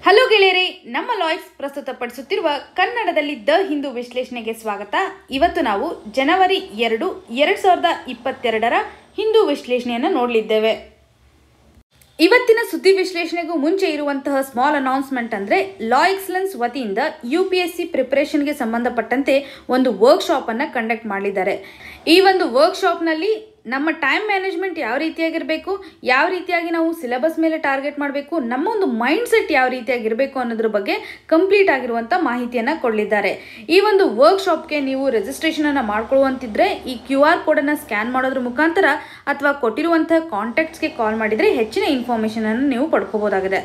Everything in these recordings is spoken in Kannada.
ಹಲೋ ಗೆಳೆಯರೇ ನಮ್ಮ ಲಾಯ್ಸ್ ಪ್ರಸ್ತುತಪಡಿಸುತ್ತಿರುವ ಕನ್ನಡದಲ್ಲಿ ದ ಹಿಂದೂ ವಿಶ್ಲೇಷಣೆಗೆ ಸ್ವಾಗತ ಇವತ್ತು ನಾವು ಜನವರಿ ಎರಡು ಎರಡು ಸಾವಿರದ ಇಪ್ಪತ್ತೆರಡರ ಹಿಂದೂ ವಿಶ್ಲೇಷಣೆಯನ್ನು ನೋಡಲಿದ್ದೇವೆ ಇವತ್ತಿನ ಸುದ್ದಿ ವಿಶ್ಲೇಷಣೆಗೂ ಮುಂಚೆ ಇರುವಂತಹ ಸ್ಮಾಲ್ ಅನೌನ್ಸ್ಮೆಂಟ್ ಅಂದರೆ ಲಾ ಎಕ್ಸಲೆನ್ಸ್ ವತಿಯಿಂದ ಯು ಪಿ ಎಸ್ ಸಿ ಪ್ರಿಪರೇಷನ್ಗೆ ಸಂಬಂಧಪಟ್ಟಂತೆ ಒಂದು ವರ್ಕ್ಶಾಪ್ ಅನ್ನು ಕಂಡಕ್ಟ್ ಮಾಡಿದ್ದಾರೆ ಈ ಒಂದು ವರ್ಕ್ಶಾಪ್ನಲ್ಲಿ ನಮ್ಮ ಟೈಮ್ ಮ್ಯಾನೇಜ್ಮೆಂಟ್ ಯಾವ ರೀತಿಯಾಗಿರಬೇಕು ಯಾವ ರೀತಿಯಾಗಿ ನಾವು ಸಿಲೆಬಸ್ ಮೇಲೆ ಟಾರ್ಗೆಟ್ ಮಾಡಬೇಕು ನಮ್ಮ ಒಂದು ಮೈಂಡ್ ಸೆಟ್ ಯಾವ ರೀತಿಯಾಗಿರಬೇಕು ಅನ್ನೋದ್ರ ಬಗ್ಗೆ ಕಂಪ್ಲೀಟ್ ಆಗಿರುವಂಥ ಮಾಹಿತಿಯನ್ನು ಕೊಡಲಿದ್ದಾರೆ ಈ ಒಂದು ವರ್ಕ್ಶಾಪ್ಗೆ ನೀವು ರಿಜಿಸ್ಟ್ರೇಷನನ್ನು ಮಾಡ್ಕೊಳ್ಳುವಂತಿದ್ರೆ ಈ ಕ್ಯೂ ಆರ್ ಕೋಡನ್ನು ಸ್ಕ್ಯಾನ್ ಮಾಡೋದ್ರ ಮುಖಾಂತರ ಅಥವಾ ಕೊಟ್ಟಿರುವಂಥ ಕಾಂಟ್ಯಾಕ್ಟ್ಸ್ಗೆ ಕಾಲ್ ಮಾಡಿದರೆ ಹೆಚ್ಚಿನ ಇನ್ಫಾರ್ಮೇಷನನ್ನು ನೀವು ಪಡ್ಕೋಬೋದಾಗಿದೆ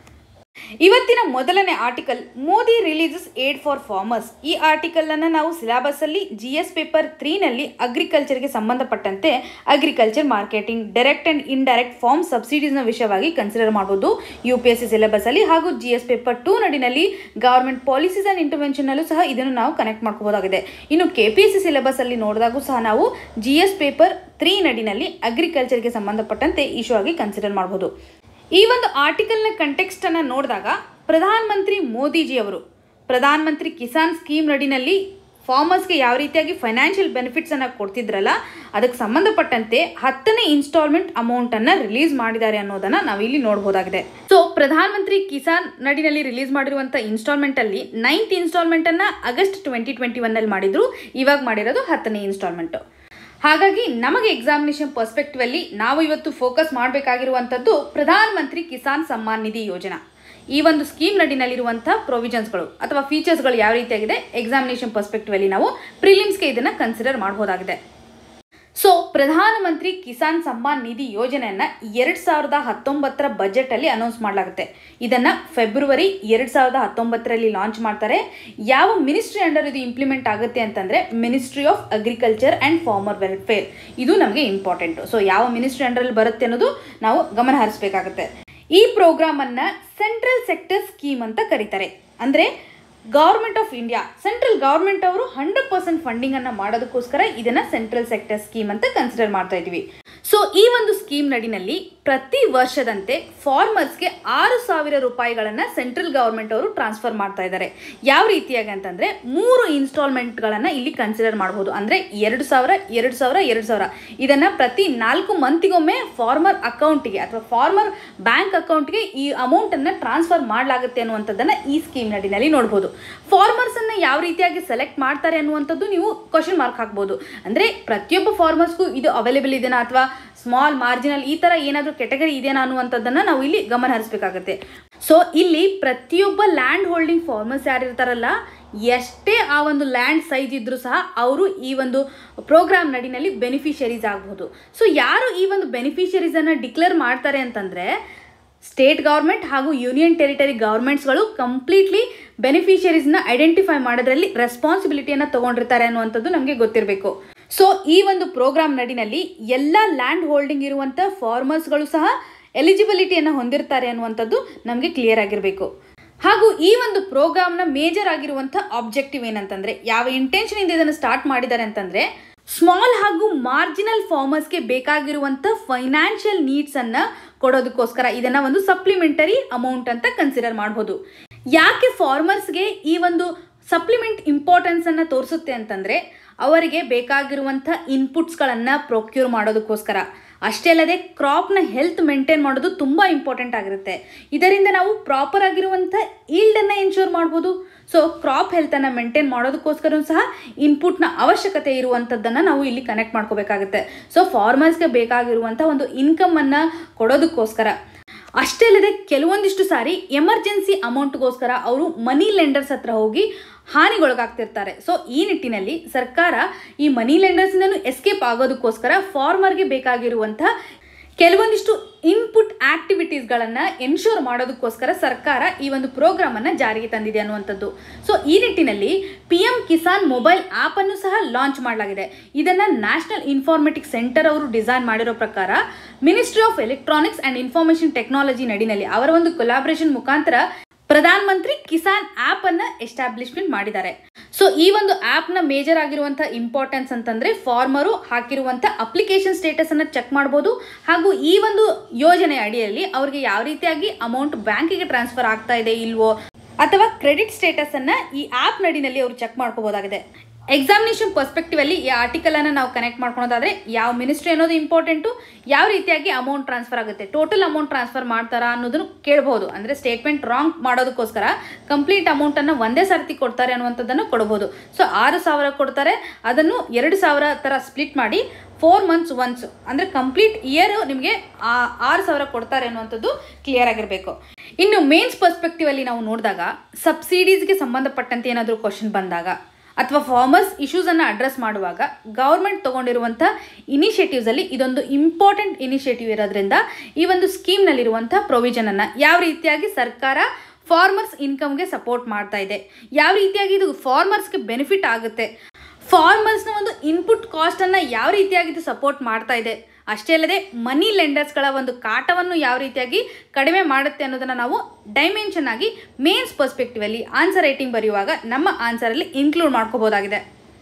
ಇವತ್ತಿನ ಮೊದಲನೇ article Modi releases aid for farmers ಈ ಆರ್ಟಿಕಲ್ ಅನ್ನು ನಾವು ಸಿಲೆಬಸ್ ಅಲ್ಲಿ ಜಿ ಎಸ್ ಪೇಪರ್ ತ್ರೀನಲ್ಲಿ ಅಗ್ರಿಕಲ್ಚರ್ಗೆ ಸಂಬಂಧಪಟ್ಟಂತೆ agriculture marketing direct and indirect farm ಸಬ್ಸಿಡೀಸ್ನ ವಿಷಯವಾಗಿ ಕನ್ಸಿಡರ್ ಮಾಡಬಹುದು U P S C syllabus ಅಲ್ಲಿ ಹಾಗೂ ಜಿ ಎಸ್ ಪೇಪರ್ ಟೂ ನಡಿನಲ್ಲಿ ಗವರ್ಮೆಂಟ್ ಪಾಲಿಸೀಸ್ ಅಂಡ್ ಇಂಟರ್ವೆನ್ಷನ್ ಅಲ್ಲೂ ಸಹ ಇದನ್ನು ನಾವು ಕನೆಕ್ಟ್ ಮಾಡ್ಕೋಬಹುದಾಗಿದೆ ಇನ್ನು K P S C syllabus ಅಲ್ಲಿ ನೋಡಿದಾಗೂ ಸಹ ನಾವು ಜಿ ಎಸ್ ಪೇಪರ್ ತ್ರೀ ನಡಿನಲ್ಲಿ ಅಗ್ರಿಕಲ್ಚರ್ಗೆ ಸಂಬಂಧಪಟ್ಟಂತೆ ಇಶ್ಯೂ ಆಗಿ ಕನ್ಸಿಡರ್ ಮಾಡಬಹುದು ಈ ಒಂದು ಆರ್ಟಿಕಲ್ನ ಕಂಟೆಕ್ಸ್ಟನ್ನು ನೋಡಿದಾಗ ಪ್ರಧಾನ ಮಂತ್ರಿ ಮೋದಿಜಿಯವರು ಪ್ರಧಾನ ಮಂತ್ರಿ ಕಿಸಾನ್ ಸ್ಕೀಮ್ ನಡಿನಲ್ಲಿ ಫಾರ್ಮರ್ಸ್ಗೆ ಯಾವ ರೀತಿಯಾಗಿ ಫೈನಾನ್ಷಿಯಲ್ ಬೆನಿಫಿಟ್ಸನ್ನು ಕೊಡ್ತಿದ್ರಲ್ಲ ಅದಕ್ಕೆ ಸಂಬಂಧಪಟ್ಟಂತೆ ಹತ್ತನೇ ಇನ್ಸ್ಟಾಲ್ಮೆಂಟ್ ಅಮೌಂಟನ್ನು ರಿಲೀಸ್ ಮಾಡಿದ್ದಾರೆ ಅನ್ನೋದನ್ನು ನಾವಿಲ್ಲಿ ನೋಡ್ಬೋದಾಗಿದೆ ಸೊ ಪ್ರಧಾನ ಮಂತ್ರಿ ಕಿಸಾನ್ ನಡಿನಲ್ಲಿ ರಿಲೀಸ್ ಮಾಡಿರುವಂಥ ಇನ್ಸ್ಟಾಲ್ಮೆಂಟಲ್ಲಿ ನೈನ್ತ್ ಇನ್ಸ್ಟಾಲ್ಮೆಂಟನ್ನು ಆಗಸ್ಟ್ ಟ್ವೆಂಟಿ ಟ್ವೆಂಟಿ ಒನ್ನಲ್ಲಿ ಮಾಡಿದ್ರು ಇವಾಗ ಮಾಡಿರೋದು ಹತ್ತನೇ ಇನ್ಸ್ಟಾಲ್ಮೆಂಟು ಹಾಗಾಗಿ ನಮಗೆ ಎಕ್ಸಾಮಿನೇಷನ್ ಪರ್ಸ್ಪೆಕ್ಟಿವ್ ಅಲ್ಲಿ ನಾವು ಇವತ್ತು ಫೋಕಸ್ ಮಾಡಬೇಕಾಗಿರುವಂಥದ್ದು ಪ್ರಧಾನ ಮಂತ್ರಿ ಕಿಸಾನ್ ಸಮ್ಮಾನ್ ನಿಧಿ ಯೋಜನಾ ಈ ಒಂದು ಸ್ಕೀಮ್ ನಡಿನಲ್ಲಿರುವಂಥ ಪ್ರೊವಿಷನ್ಸ್ಗಳು ಅಥವಾ ಫೀಚರ್ಸ್ಗಳು ಯಾವ ರೀತಿಯಾಗಿದೆ ಎಕ್ಸಾಮಿನೇಷನ್ ಪರ್ಸ್ಪೆಕ್ಟಿವ್ ಅಲ್ಲಿ ನಾವು ಪ್ರಿಲಿಮ್ಸ್ಗೆ ಇದನ್ನು ಕನ್ಸಿಡರ್ ಮಾಡಬಹುದಾಗಿದೆ ಸೊ ಪ್ರಧಾನಮಂತ್ರಿ ಕಿಸಾನ್ ಸಮ್ಮಾನ್ ನಿಧಿ ಯೋಜನೆಯನ್ನ ಎರಡ್ ಸಾವಿರದ ಹತ್ತೊಂಬತ್ತರ ಬಜೆಟ್ ಅಲ್ಲಿ ಅನೌನ್ಸ್ ಮಾಡಲಾಗುತ್ತೆ ಇದನ್ನ ಫೆಬ್ರವರಿ ಎರಡ್ ಸಾವಿರದ ಹತ್ತೊಂಬತ್ತರಲ್ಲಿ ಲಾಂಚ್ ಮಾಡ್ತಾರೆ ಯಾವ ಮಿನಿಸ್ಟ್ರಿ ಅಂಡರ್ ಇದು ಇಂಪ್ಲಿಮೆಂಟ್ ಆಗುತ್ತೆ ಅಂತಂದ್ರೆ ministry of agriculture and farmer welfare ಇದು ನಮಗೆ ಇಂಪಾರ್ಟೆಂಟ್ ಸೊ ಯಾವ ಮಿನಿಸ್ಟ್ರಿ ಅಂಡರಲ್ಲಿ ಬರುತ್ತೆ ಅನ್ನೋದು ನಾವು ಗಮನ ಹರಿಸಬೇಕಾಗುತ್ತೆ ಈ ಪ್ರೋಗ್ರಾಮ್ ಅನ್ನ ಸೆಂಟ್ರಲ್ ಸೆಕ್ಟರ್ ಸ್ಕೀಮ್ ಅಂತ ಕರೀತಾರೆ ಅಂದ್ರೆ government of India central government ಅವರು ಹಂಡ್ರೆಡ್ ಪರ್ಸೆಂಟ್ ಫಂಡಿಂಗ್ ಅನ್ನ ಮಾಡೋದಕ್ಕೋಸ್ಕರ ಇದನ್ನ ಸೆಂಟ್ರಲ್ ಸೆಕ್ಟರ್ ಸ್ಕೀಮ್ ಅಂತ ಕನ್ಸಿಡರ್ ಮಾಡ್ತಾ ಇದೀವಿ ಸೊ ಈ ಒಂದು ಸ್ಕೀಮ್ ನಡಿನಲ್ಲಿ ಪ್ರತಿ ವರ್ಷದಂತೆ ಫಾರ್ಮರ್ಸ್ಗೆ ಆರು ಸಾವಿರ ರೂಪಾಯಿಗಳನ್ನ ಸೆಂಟ್ರಲ್ ಗೌರ್ಮೆಂಟ್ ಅವರು ಟ್ರಾನ್ಸ್ಫರ್ ಮಾಡ್ತಾ ಇದ್ದಾರೆ ಯಾವ ರೀತಿಯಾಗಿ ಅಂತಂದ್ರೆ ಮೂರು ಇನ್ಸ್ಟಾಲ್ಮೆಂಟ್ಗಳನ್ನ ಇಲ್ಲಿ ಕನ್ಸಿಡರ್ ಮಾಡಬಹುದು ಅಂದ್ರೆ ಎರಡು ಸಾವಿರ ಎರಡು ಸಾವಿರ ಎರಡು ಸಾವಿರ ಇದನ್ನ ಪ್ರತಿ ನಾಲ್ಕು ಮಂತಿಗೊಮ್ಮೆ ಫಾರ್ಮರ್ ಅಕೌಂಟ್ಗೆ ಅಥವಾ ಫಾರ್ಮರ್ ಬ್ಯಾಂಕ್ ಅಕೌಂಟ್ಗೆ ಈ ಅಮೌಂಟ್ ಅನ್ನ ಟ್ರಾನ್ಸ್ಫರ್ ಮಾಡಲಾಗುತ್ತೆ ಅನ್ನುವಂಥದ್ದನ್ನ ಈ ಸ್ಕೀಮ್ ನಡಿನಲ್ಲಿ ನೋಡಬಹುದು ಫಾರ್ಮರ್ಸ್ ಅನ್ನ ಯಾವ ರೀತಿಯಾಗಿ ಸೆಲೆಕ್ಟ್ ಮಾಡ್ತಾರೆ ಅನ್ನುವಂಥದ್ದು ನೀವು ಕ್ವಶನ್ ಮಾರ್ಕ್ ಹಾಕ್ಬೋದು ಅಂದ್ರೆ ಪ್ರತಿಯೊಬ್ಬ ಫಾರ್ಮರ್ಸ್ಗೂ ಇದು ಅವೈಲೇಬಲ್ ಇದೆನಾ ಅಥವಾ ಸ್ಮಾಲ್ ಮಾರ್ಜಿನಲ್ ಈ ತರ ಏನಾದರೂ ಕೆಟಗರಿ ಇದೆಯಾ ಅನ್ನುವಂಥದ್ದನ್ನ ನಾವು ಇಲ್ಲಿ ಗಮನ ಹರಿಸಬೇಕಾಗುತ್ತೆ ಸೊ ಇಲ್ಲಿ ಪ್ರತಿಯೊಬ್ಬ ಲ್ಯಾಂಡ್ ಹೋಲ್ಡಿಂಗ್ ಫಾರ್ಮರ್ಸ್ ಯಾರು ಇರ್ತಾರಲ್ಲ ಎಷ್ಟೇ ಆ ಒಂದು ಲ್ಯಾಂಡ್ ಸೈಜ್ ಇದ್ರೂ ಸಹ ಅವರು ಈ ಒಂದು ಪ್ರೋಗ್ರಾಮ್ ನಡಿನಲ್ಲಿ ಬೆನಿಫಿಷರೀಸ್ ಆಗಬಹುದು ಸೊ ಯಾರು ಈ ಒಂದು ಬೆನಿಫಿಷರೀಸನ್ನು ಡಿಕ್ಲೇರ್ ಮಾಡ್ತಾರೆ ಅಂತಂದರೆ ಸ್ಟೇಟ್ ಗೌರ್ಮೆಂಟ್ ಹಾಗೂ ಯೂನಿಯನ್ ಟೆರಿಟರಿ ಗೌರ್ಮೆಂಟ್ಸ್ಗಳು ಕಂಪ್ಲೀಟ್ಲಿ ಬೆನಿಫಿಷರೀಸ್ನ ಐಡೆಂಟಿಫೈ ಮಾಡೋದ್ರಲ್ಲಿ ರೆಸ್ಪಾನ್ಸಿಬಿಲಿಟಿಯನ್ನು ತಗೊಂಡಿರ್ತಾರೆ ಅನ್ನುವಂಥದ್ದು ನಮಗೆ ಗೊತ್ತಿರಬೇಕು ಸೊ ಈ ಒಂದು ಪ್ರೋಗ್ರಾಮ್ ನಡಿನಲ್ಲಿ ಎಲ್ಲ ಲ್ಯಾಂಡ್ ಹೋಲ್ಡಿಂಗ್ ಇರುವಂಥ ಫಾರ್ಮರ್ಸ್ಗಳು ಸಹ ಎಲಿಜಿಬಿಲಿಟಿಯನ್ನು ಹೊಂದಿರ್ತಾರೆ ಅನ್ನುವಂಥದ್ದು ನಮಗೆ ಕ್ಲಿಯರ್ ಆಗಿರಬೇಕು ಹಾಗೂ ಈ ಒಂದು ಪ್ರೋಗ್ರಾಮ್ನ ಮೇಜರ್ ಆಗಿರುವಂಥ ಆಬ್ಜೆಕ್ಟಿವ್ ಏನಂತಂದ್ರೆ ಯಾವ ಇಂಟೆನ್ಷನ್ ಇಂದ ಇದನ್ನು ಸ್ಟಾರ್ಟ್ ಮಾಡಿದ್ದಾರೆ ಅಂತಂದ್ರೆ ಸ್ಮಾಲ್ ಹಾಗೂ ಮಾರ್ಜಿನಲ್ ಫಾರ್ಮರ್ಸ್ಗೆ ಬೇಕಾಗಿರುವಂಥ ಫೈನಾನ್ಷಿಯಲ್ ನೀಡ್ಸನ್ನು ಕೊಡೋದಕ್ಕೋಸ್ಕರ ಇದನ್ನು ಒಂದು ಸಪ್ಲಿಮೆಂಟರಿ ಅಮೌಂಟ್ ಅಂತ ಕನ್ಸಿಡರ್ ಮಾಡ್ಬೋದು ಯಾಕೆ ಫಾರ್ಮರ್ಸ್ಗೆ ಈ ಒಂದು ಸಪ್ಲಿಮೆಂಟ್ ಇಂಪಾರ್ಟೆನ್ಸನ್ನು ತೋರಿಸುತ್ತೆ ಅಂತಂದರೆ ಅವರಿಗೆ ಬೇಕಾಗಿರುವಂಥ ಇನ್ಪುಟ್ಸ್ಗಳನ್ನು ಪ್ರೊಕ್ಯೂರ್ ಮಾಡೋದಕ್ಕೋಸ್ಕರ ಅಷ್ಟೇ ಅಲ್ಲದೆ ಕ್ರಾಪ್ನ ಹೆಲ್ತ್ ಮೇಂಟೈನ್ ಮಾಡೋದು ತುಂಬ ಇಂಪಾರ್ಟೆಂಟ್ ಆಗಿರುತ್ತೆ ಇದರಿಂದ ನಾವು ಪ್ರಾಪರ್ ಆಗಿರುವಂಥ ಈಲ್ಡನ್ನು ಎನ್ಶೋರ್ ಮಾಡ್ಬೋದು ಸೊ ಕ್ರಾಪ್ ಹೆಲ್ತನ್ನು ಮೇಂಟೈನ್ ಮಾಡೋದಕ್ಕೋಸ್ಕರ ಸಹ ಇನ್ಪುಟ್ನ ಅವಶ್ಯಕತೆ ಇರುವಂಥದ್ದನ್ನು ನಾವು ಇಲ್ಲಿ ಕನೆಕ್ಟ್ ಮಾಡ್ಕೋಬೇಕಾಗುತ್ತೆ ಸೊ ಫಾರ್ಮರ್ಸ್ಗೆ ಬೇಕಾಗಿರುವಂಥ ಒಂದು ಇನ್ಕಮನ್ನು ಕೊಡೋದಕ್ಕೋಸ್ಕರ ಅಷ್ಟೇ ಅಲ್ಲದೆ ಕೆಲವೊಂದಿಷ್ಟು ಸಾರಿ ಎಮರ್ಜೆನ್ಸಿ ಅಮೌಂಟ್ಗೋಸ್ಕರ ಅವರು ಮನಿ ಲೆಂಡರ್ಸ್ ಹತ್ರ ಹೋಗಿ ಹಾನಿಗೊಳಗಾಗ್ತಿರ್ತಾರೆ ಸೊ ಈ ನಿಟ್ಟಿನಲ್ಲಿ ಸರ್ಕಾರ ಈ ಮನಿ ಲೆಂಡರ್ಸ್ನಿಂದನೂ ಎಸ್ಕೇಪ್ ಆಗೋದಕ್ಕೋಸ್ಕರ ಫಾರ್ಮರ್ಗೆ ಬೇಕಾಗಿರುವಂಥ ಕೆಲವೊಂದಿಷ್ಟು ಇನ್ಪುಟ್ ಆಕ್ಟಿವಿಟೀಸ್ಗಳನ್ನು ಎನ್ಶೋರ್ ಮಾಡೋದಕ್ಕೋಸ್ಕರ ಸರ್ಕಾರ ಈ ಒಂದು ಪ್ರೋಗ್ರಾಮನ್ನು ಜಾರಿಗೆ ತಂದಿದೆ ಅನ್ನುವಂಥದ್ದು ಸೊ ಈ ನಿಟ್ಟಿನಲ್ಲಿ ಪಿ ಎಂ ಕಿಸಾನ್ ಮೊಬೈಲ್ ಆ್ಯಪನ್ನು ಸಹ ಲಾಂಚ್ ಮಾಡಲಾಗಿದೆ ಇದನ್ನು ನ್ಯಾಷನಲ್ ಇನ್ಫಾರ್ಮೆಟಿಕ್ ಸೆಂಟರ್ ಅವರು ಡಿಸೈನ್ ಮಾಡಿರೋ ಪ್ರಕಾರ ministry of electronics and information technology ನಡಿನಲ್ಲಿ ಅವರ ಒಂದು ಕೊಲಾಬ್ರೇಷನ್ ಮುಖಾಂತರ ಪ್ರಧಾನ ಮಂತ್ರಿ ಕಿಸಾನ್ ಆ್ಯಪ್ ಅನ್ನ ಎಸ್ಟಾಬ್ಲಿಷ್ಮೆಂಟ್ ಮಾಡಿದ್ದಾರೆ ಸೊ ಈ ಒಂದು ಆ್ಯಪ್ನ ಮೇಜರ್ ಆಗಿರುವಂಥ ಇಂಪಾರ್ಟೆನ್ಸ್ ಅಂತಂದರೆ ಫಾರ್ಮರು ಹಾಕಿರುವಂಥ ಅಪ್ಲಿಕೇಶನ್ ಸ್ಟೇಟಸನ್ನು ಚೆಕ್ ಮಾಡ್ಬೋದು ಹಾಗೂ ಈ ಒಂದು ಯೋಜನೆ ಅಡಿಯಲ್ಲಿ ಅವರಿಗೆ ಯಾವ ರೀತಿಯಾಗಿ ಅಮೌಂಟ್ ಬ್ಯಾಂಕಿಗೆ ಟ್ರಾನ್ಸ್ಫರ್ ಆಗ್ತಾ ಇದೆ ಇಲ್ವೋ ಅಥವಾ ಕ್ರೆಡಿಟ್ ಸ್ಟೇಟಸನ್ನು ಈ ಆ್ಯಪ್ ನಡಿನಲ್ಲಿ ಅವರು ಚೆಕ್ ಮಾಡ್ಕೋಬೋದಾಗಿದೆ ಎಕ್ಸಾಮಿನೇಷನ್ ಪರ್ಸ್ಪೆಕ್ಟಿವ್ ಅಲ್ಲಿ ಈ ಆರ್ಟಿಕಲ್ ಅನ್ನ ನಾವು ಕನೆಕ್ಟ್ ಮಾಡ್ಕೊಳೋದಾದ್ರೆ ಯಾವ ಮಿನಿಸ್ಟ್ರಿ ಅನ್ನೋದು ಇಂಪಾರ್ಟೆಂಟು ಯಾವ ರೀತಿಯಾಗಿ ಅಮೌಂಟ್ ಟ್ರಾನ್ಸ್ಫರ್ ಆಗುತ್ತೆ ಟೋಟಲ್ ಅಮೌಂಟ್ ಟ್ರಾನ್ಸ್ಫರ್ ಮಾಡ್ತಾರಾ ಅನ್ನೋದನ್ನು ಕೇಳಬಹುದು ಅಂದ್ರೆ ಸ್ಟೇಟ್ಮೆಂಟ್ ರಾಂಗ್ ಮಾಡೋದಕ್ಕೋಸ್ಕರ ಕಂಪ್ಲೀಟ್ ಅಮೌಂಟ್ ಅನ್ನ ಒಂದೇ ಸರ್ತಿ ಕೊಡ್ತಾರೆ ಅನ್ನುವಂಥದ್ದನ್ನು ಕೊಡಬಹುದು ಸೊ ಆರು ಸಾವಿರ ಕೊಡ್ತಾರೆ ಅದನ್ನು ಎರಡು ಸಾವಿರ ತರ ಸ್ಪ್ಲಿಟ್ ಮಾಡಿ ಫೋರ್ ಮಂತ್ಸ್ ಒನ್ಸ್ ಅಂದ್ರೆ ಕಂಪ್ಲೀಟ್ ಇಯರ್ ನಿಮಗೆ ಆರು ಸಾವಿರ ಕೊಡ್ತಾರೆ ಅನ್ನುವಂಥದ್ದು ಕ್ಲಿಯರ್ ಆಗಿರಬೇಕು ಇನ್ನು ಮೇನ್ಸ್ ಪರ್ಸ್ಪೆಕ್ಟಿವ್ ಅಲ್ಲಿ ನಾವು ನೋಡಿದಾಗ ಸಬ್ಸಿಡೀಸ್ಗೆ ಸಂಬಂಧಪಟ್ಟಂತೆ ಏನಾದರೂ ಕ್ವಶನ್ ಬಂದಾಗ ಅಥವಾ ಫಾರ್ಮರ್ಸ್ ಇಶ್ಯೂಸನ್ನು ಅಡ್ರೆಸ್ ಮಾಡುವಾಗ ಗೌರ್ಮೆಂಟ್ ತೊಗೊಂಡಿರುವಂಥ ಇನಿಷಿಯೇಟಿವ್ಸಲ್ಲಿ ಇದೊಂದು ಇಂಪಾರ್ಟೆಂಟ್ ಇನಿಷಿಯೇಟಿವ್ ಇರೋದ್ರಿಂದ ಈ ಒಂದು ಸ್ಕೀಮ್ನಲ್ಲಿರುವಂಥ ಪ್ರೊವಿಷನನ್ನು ಯಾವ ರೀತಿಯಾಗಿ ಸರ್ಕಾರ ಫಾರ್ಮರ್ಸ್ ಇನ್ಕಮ್ಗೆ ಸಪೋರ್ಟ್ ಮಾಡ್ತಾ ಇದೆ ಯಾವ ರೀತಿಯಾಗಿ ಇದು ಫಾರ್ಮರ್ಸ್ಗೆ ಬೆನಿಫಿಟ್ ಆಗುತ್ತೆ ಫಾರ್ಮರ್ಸ್ನ ಒಂದು ಇನ್ಪುಟ್ ಕಾಸ್ಟನ್ನು ಯಾವ ರೀತಿಯಾಗಿ ಇದು ಸಪೋರ್ಟ್ ಮಾಡ್ತಾ ಇದೆ ಅಷ್ಟೇ ಅಲ್ಲದೆ ಮನಿ ಲೆಂಡರ್ಸ್ಗಳ ಒಂದು ಕಾಟವನ್ನು ಯಾವ ರೀತಿಯಾಗಿ ಕಡಿಮೆ ಮಾಡುತ್ತೆ ಅನ್ನೋದನ್ನು ನಾವು ಡೈಮೆನ್ಷನ್ ಆಗಿ ಮೇನ್ಸ್ ಪರ್ಸ್ಪೆಕ್ಟಿವಲ್ಲಿ ಆನ್ಸರ್ ರೈಟಿಂಗ್ ಬರೆಯುವಾಗ ನಮ್ಮ ಆನ್ಸರಲ್ಲಿ ಇನ್ಕ್ಲೂಡ್ ಮಾಡ್ಕೋಬೋದಾಗಿದೆ